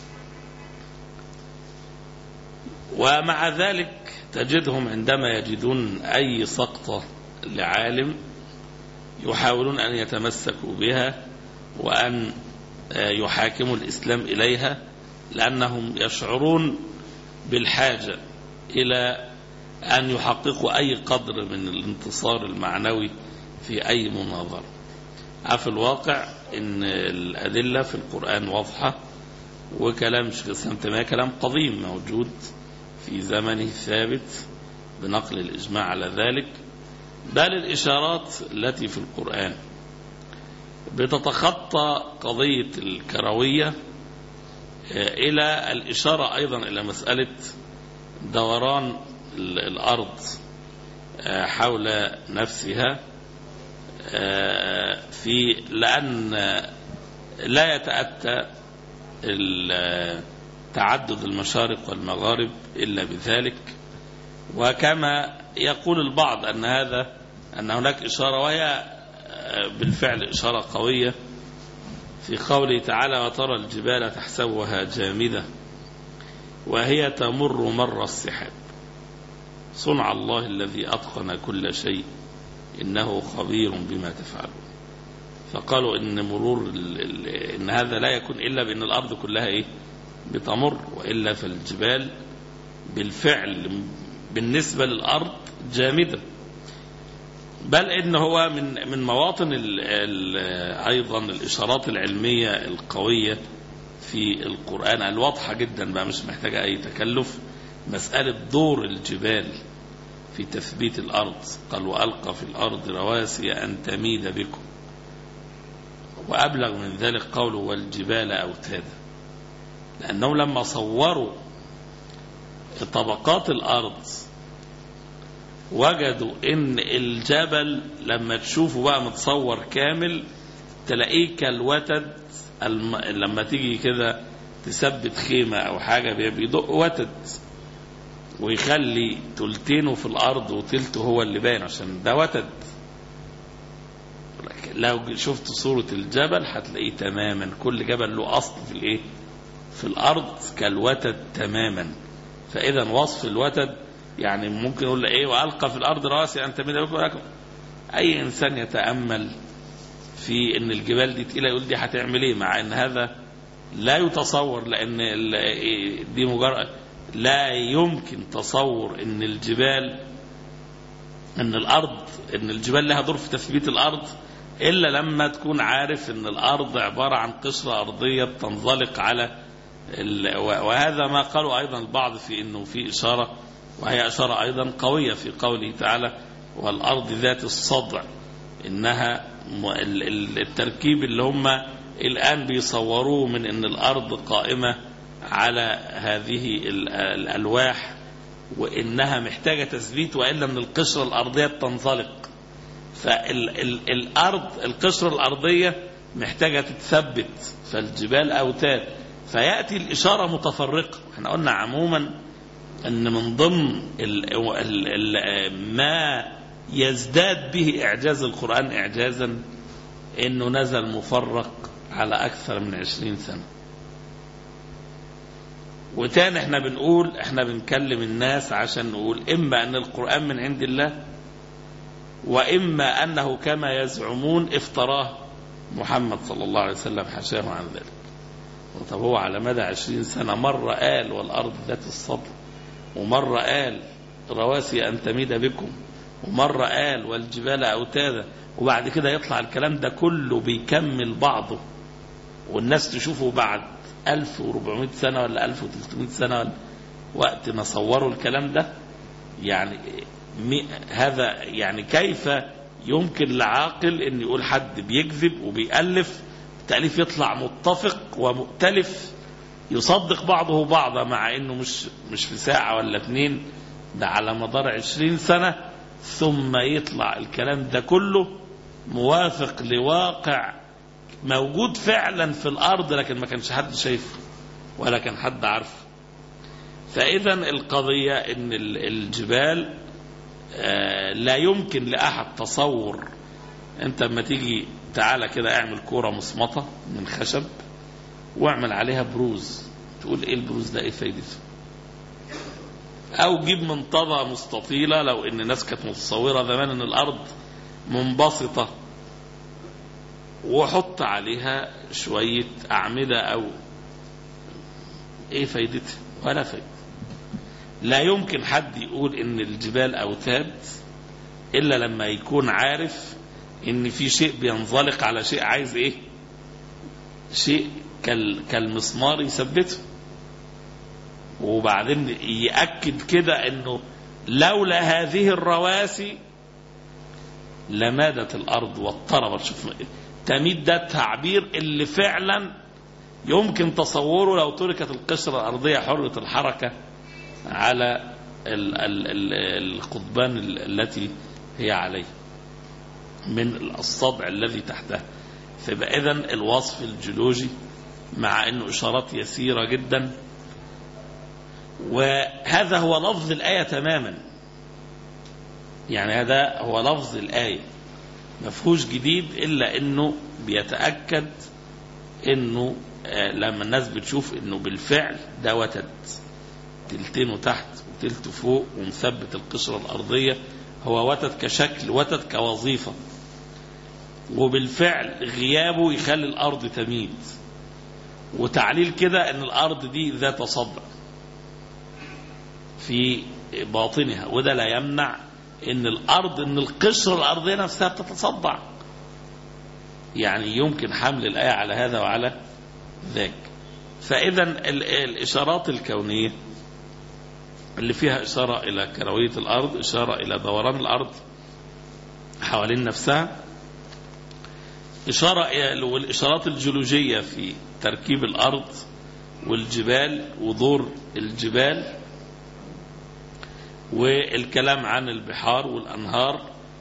ومع ذلك تجدهم عندما يجدون أي سقطة لعالم يحاولون أن يتمسكوا بها وأن يحاكموا الإسلام إليها لأنهم يشعرون بالحاجة إلى أن يحققوا أي قدر من الانتصار المعنوي في أي مناظرة في الواقع إن الأدلة في القرآن واضحة وكلام شيخ الإسلام تيمية كلام قديم موجود في زمنه الثابت بنقل الإجماع على ذلك بل الإشارات التي في القرآن بتتخطى قضية الكروية إلى الإشارة أيضا إلى مسألة دوران الأرض حول نفسها في لأن لا يتأتى تعدد المشارق والمغارب إلا بذلك وكما يقول البعض أن هذا أن هناك إشارة وهي بالفعل إشارة قوية في قوله تعالى وترى الجبال تحسبها جامدة وهي تمر مر السحاب صنع الله الذي أتقن كل شيء إنه خبير بما تفعلون فقالوا إن مرور إن هذا لا يكون إلا بأن الأرض كلها إيه بتمر وإلا فالجبال بالفعل بالنسبة للأرض جامدة بل إن هو من من مواطن ال ال أيضا الإشارات العلمية القوية في القرآن الواضحة جدا بقى مش محتاجة أي تكلف مسألة دور الجبال في تثبيت الأرض قال وألقى في الأرض رواسي أن تميد بكم وأبلغ من ذلك قوله والجبال أوتادا لأنهم لما صوروا طبقات الأرض وجدوا ان الجبل لما تشوفه بقى متصور كامل تلاقيه كالوتد الم... لما تيجي كده تثبت خيمة او حاجة بيدق وتد ويخلي تلتينه في الارض وتلته هو اللي باين عشان ده وتد لو شفت صورة الجبل هتلاقيه تماما كل جبل له اصل في الايه في الارض كالوتد تماما فاذا وصف الوتد يعني ممكن يقول ايه والقى في الارض رواسي ان تميد بكم لكم اي انسان يتامل في ان الجبال دي تقيله يقول دي هتعمل ايه مع ان هذا لا يتصور لان دي مجرد لا يمكن تصور ان الجبال ان الارض ان الجبال لها دور في تثبيت الارض الا لما تكون عارف ان الارض عباره عن قشره ارضيه بتنزلق على وهذا ما قالوا ايضا البعض في انه في اشاره وهي أشارة أيضا قوية في قوله تعالى والأرض ذات الصدع إنها التركيب اللي هم الآن بيصوروه من أن الأرض قائمة على هذه الألواح وإنها محتاجة تثبيت وإلا من القشرة الأرضية تنزلق فالأرض القشرة الأرضية محتاجة تتثبت فالجبال أوتاد فيأتي الإشارة متفرقة احنا قلنا عموما أن من ضمن ال ال ال ما يزداد به إعجاز القرآن إعجازا أنه نزل مفرق على أكثر من عشرين سنة وتاني احنا بنقول احنا بنكلم الناس عشان نقول اما ان القرآن من عند الله واما انه كما يزعمون افتراه محمد صلى الله عليه وسلم حاشاه عن ذلك طب هو على مدى عشرين سنة مرة قال والأرض ذات الصدر ومرة قال رواسي أن تميد بكم ومرة قال والجبال أوتادا وبعد كده يطلع الكلام ده كله بيكمل بعضه والناس تشوفه بعد 1400 سنة ولا 1300 سنة ولا وقت ما صوروا الكلام ده يعني مي هذا يعني كيف يمكن لعاقل ان يقول حد بيكذب وبيألف التأليف يطلع متفق ومؤتلف يصدق بعضه بعضا مع انه مش مش في ساعة ولا اتنين ده على مدار عشرين سنة ثم يطلع الكلام ده كله موافق لواقع موجود فعلا في الارض لكن ما كانش حد شايفه ولا كان حد عارفه فاذا القضية ان الجبال آه لا يمكن لاحد تصور انت لما تيجي تعالى كده اعمل كورة مصمطة من خشب واعمل عليها بروز تقول ايه البروز ده ايه فايدته او جيب منطقة مستطيلة لو ان الناس كانت متصورة زمان ان الارض منبسطة وحط عليها شوية اعمدة او ايه فايدتها ولا فايدة لا يمكن حد يقول ان الجبال اوتاد الا لما يكون عارف ان في شيء بينزلق على شيء عايز ايه شيء كالمسمار يثبته وبعدين يأكد كده انه لولا هذه الرواسي لمادت الارض واضطربت شوف تميد ده التعبير اللي فعلا يمكن تصوره لو تركت القشرة الأرضية حرة الحركة على ال ال ال القضبان التي هي عليه من الصدع الذي تحتها فيبقى إذن الوصف الجيولوجي مع أنه إشارات يسيرة جدا وهذا هو لفظ الآية تماما يعني هذا هو لفظ الآية ما فيهوش جديد إلا أنه بيتأكد أنه لما الناس بتشوف أنه بالفعل ده وتد تلتينه تحت وتلته فوق ومثبت القشرة الأرضية هو وتد كشكل وتد كوظيفة وبالفعل غيابه يخلي الأرض تميد وتعليل كده أن الأرض دي ذات صدع في باطنها وده لا يمنع ان الارض ان القشره الارضيه نفسها بتتصدع يعني يمكن حمل الايه على هذا وعلى ذاك فاذا الاشارات الكونيه اللي فيها اشاره الى كرويه الارض اشاره الى دوران الارض حوالين نفسها اشاره والاشارات الجيولوجيه في تركيب الارض والجبال ودور الجبال والكلام عن البحار والأنهار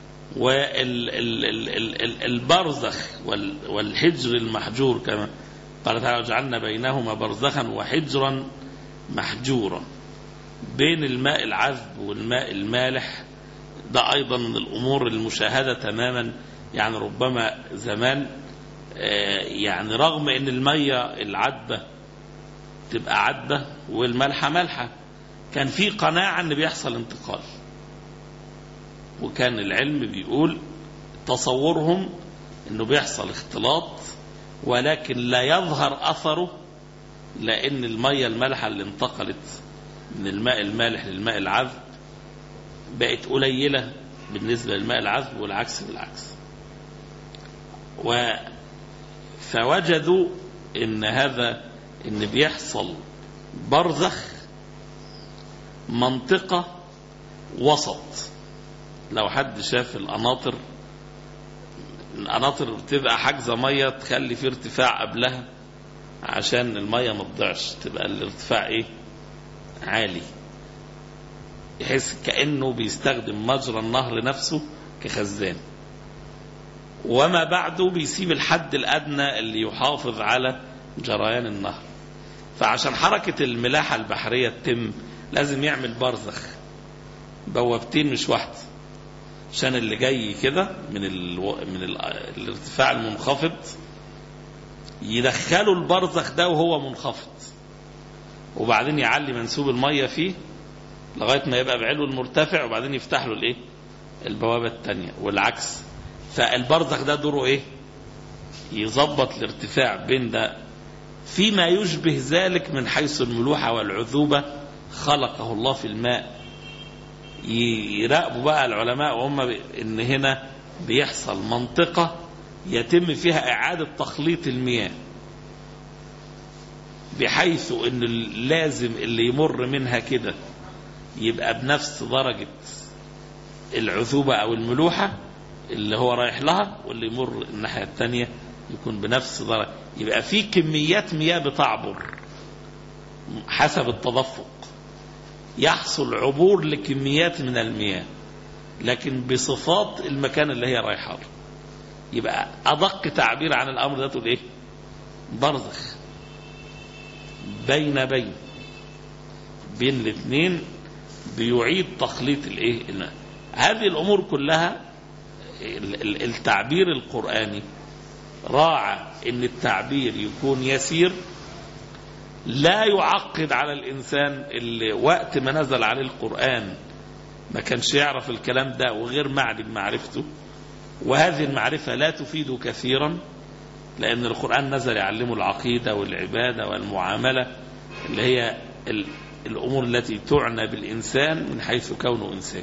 والبرزخ والحجر المحجور كما قال تعالى وجعلنا بينهما برزخا وحجرا محجورا بين الماء العذب والماء المالح ده أيضا من الأمور المشاهدة تماما يعني ربما زمان يعني رغم ان المية العذبة تبقى عذبة والملحة مالحة كان في قناعة ان بيحصل انتقال وكان العلم بيقول تصورهم انه بيحصل اختلاط ولكن لا يظهر اثره لان المية المالحة اللي انتقلت من الماء المالح للماء العذب بقت قليلة بالنسبة للماء العذب والعكس بالعكس و فوجدوا ان هذا ان بيحصل برزخ منطقة وسط لو حد شاف القناطر القناطر بتبقى حاجزة مية تخلي في ارتفاع قبلها عشان المية ما تضيعش تبقى الارتفاع ايه عالي يحس كأنه بيستخدم مجرى النهر نفسه كخزان وما بعده بيسيب الحد الأدنى اللي يحافظ على جريان النهر فعشان حركة الملاحة البحرية تتم لازم يعمل برزخ بوابتين مش واحدة عشان اللي جاي كده من الو... من ال... الارتفاع المنخفض يدخلوا البرزخ ده وهو منخفض وبعدين يعلي منسوب المية فيه لغاية ما يبقى بعلو المرتفع وبعدين يفتح له الايه البوابة التانية والعكس فالبرزخ ده دوره ايه يظبط الارتفاع بين ده فيما يشبه ذلك من حيث الملوحة والعذوبة خلقه الله في الماء يراقبوا بقى العلماء وهم ب- ان هنا بيحصل منطقة يتم فيها إعادة تخليط المياه بحيث ان لازم اللي يمر منها كده يبقى بنفس درجة العذوبة او الملوحة اللي هو رايح لها واللي يمر الناحية التانية يكون بنفس درجة يبقى في كميات مياه بتعبر حسب التدفق يحصل عبور لكميات من المياه لكن بصفات المكان اللي هي رايحة له يبقى أدق تعبير عن الأمر ده تقول إيه برزخ بين بين بين الاثنين بيعيد تخليط الايه الماء. هذه الامور كلها ال- ال- التعبير القراني راعى ان التعبير يكون يسير لا يعقد على الانسان اللي وقت ما نزل عليه القران ما كانش يعرف الكلام ده وغير معدي بمعرفته وهذه المعرفه لا تفيد كثيرا لأن القرآن نزل يعلمه العقيدة والعبادة والمعاملة اللي هي ال- الأمور التي تعنى بالإنسان من حيث كونه إنسان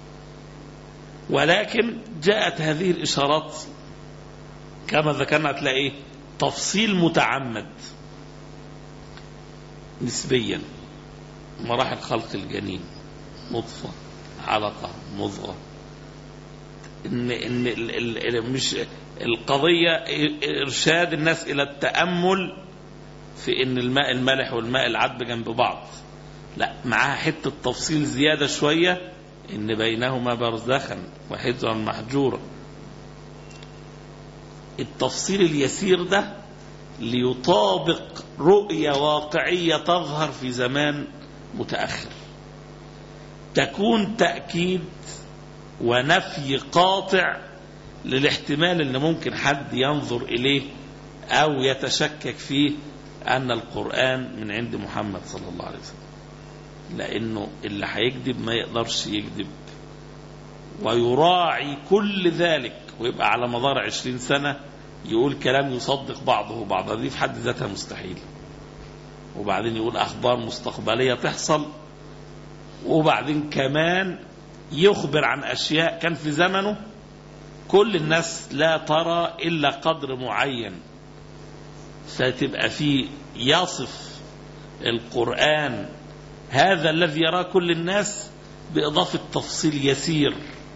ولكن جاءت هذه الإشارات كما ذكرنا هتلاقي تفصيل متعمد نسبيا مراحل خلق الجنين نطفة علقة مضغة ان ان ال- ال- ال- مش القضيه ارشاد الناس الى التامل في ان الماء المالح والماء العذب جنب بعض لا معاها حته تفصيل زياده شويه ان بينهما برزخا وحجرا محجورا التفصيل اليسير ده ليطابق رؤيه واقعيه تظهر في زمان متاخر تكون تاكيد ونفي قاطع للاحتمال ان ممكن حد ينظر اليه او يتشكك فيه ان القران من عند محمد صلى الله عليه وسلم لانه اللي هيكذب ما يقدرش يكذب ويراعي كل ذلك ويبقى على مدار عشرين سنة يقول كلام يصدق بعضه بعضا دي في حد ذاتها مستحيل وبعدين يقول أخبار مستقبلية تحصل وبعدين كمان يخبر عن أشياء كان في زمنه كل الناس لا ترى إلا قدر معين فتبقى في يصف القرآن هذا الذي يراه كل الناس بإضافة تفصيل يسير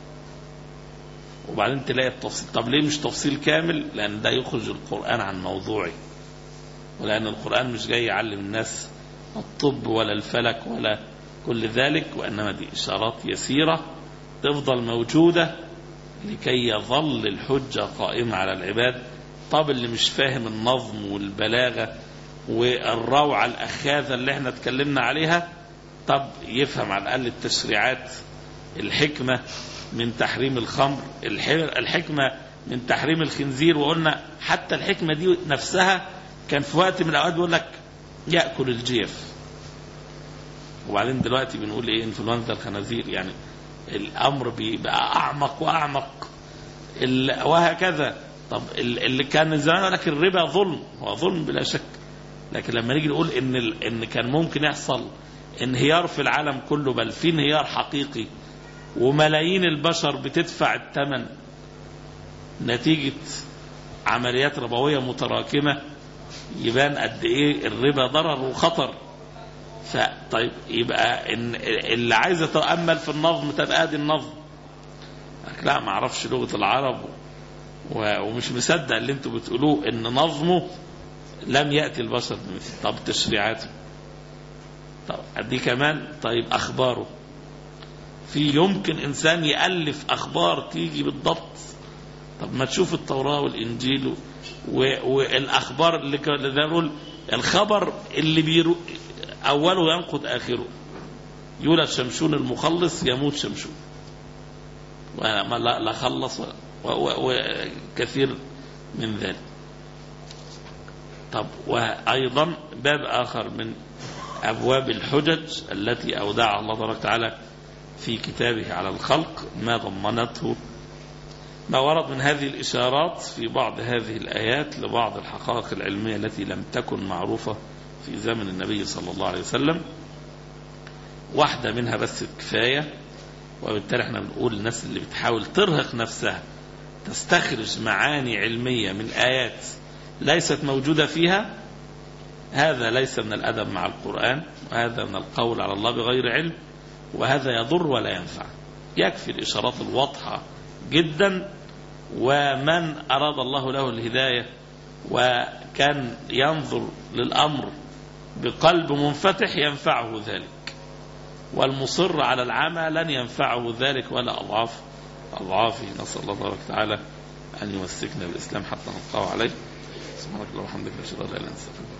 وبعدين تلاقي التفصيل طب ليه مش تفصيل كامل لأن ده يخرج القرآن عن موضوعه ولأن القرآن مش جاي يعلم الناس الطب ولا الفلك ولا كل ذلك وإنما دي إشارات يسيرة تفضل موجودة لكي يظل الحجة قائمة على العباد طب اللي مش فاهم النظم والبلاغة والروعة الأخاذة اللي احنا اتكلمنا عليها طب يفهم على الأقل التشريعات الحكمة من تحريم الخمر الحكمة من تحريم الخنزير وقلنا حتى الحكمة دي نفسها كان في وقت من الأوقات بيقول لك يأكل الجيف وبعدين دلوقتي بنقول ايه انفلونزا الخنازير يعني الامر بيبقى اعمق واعمق وهكذا طب اللي كان زمان يقول لك الربا ظلم هو ظلم بلا شك لكن لما نيجي نقول ان ان كان ممكن يحصل انهيار في العالم كله بل في انهيار حقيقي وملايين البشر بتدفع الثمن نتيجة عمليات ربوية متراكمة يبان قد ايه الربا ضرر وخطر فطيب يبقى إن اللي عايز يتأمل في النظم تبقى ادي النظم لا ما اعرفش لغة العرب ومش مصدق اللي انتوا بتقولوه ان نظمه لم يأتي البشر بمثل طب تشريعاته طب دي كمان طيب أخباره في يمكن إنسان يألف أخبار تيجي بالضبط طب ما تشوف التوراة والإنجيل والأخبار اللي كان نقول الخبر اللي بيرو أوله ينقض آخره يولد شمشون المخلص يموت شمشون ولا لا خلص وكثير من ذلك طب وأيضا باب آخر من أبواب الحجج التي أودعها الله تبارك وتعالى في كتابه على الخلق ما ضمنته ما ورد من هذه الإشارات في بعض هذه الآيات لبعض الحقائق العلمية التي لم تكن معروفة في زمن النبي صلى الله عليه وسلم واحدة منها بس كفاية وبالتالي احنا بنقول للناس اللي بتحاول ترهق نفسها تستخرج معاني علمية من آيات ليست موجودة فيها هذا ليس من الأدب مع القرآن وهذا من القول على الله بغير علم وهذا يضر ولا ينفع يكفي الإشارات الواضحة جدا ومن أراد الله له الهداية وكان ينظر للأمر بقلب منفتح ينفعه ذلك والمصر على العمى لن ينفعه ذلك ولا أضعاف أضعافه نسأل الله تبارك وتعالى أن يمسكنا بالإسلام حتى نلقاه عليه سبحانك اللهم وبحمدك نشهد أن لا إله إلا أنت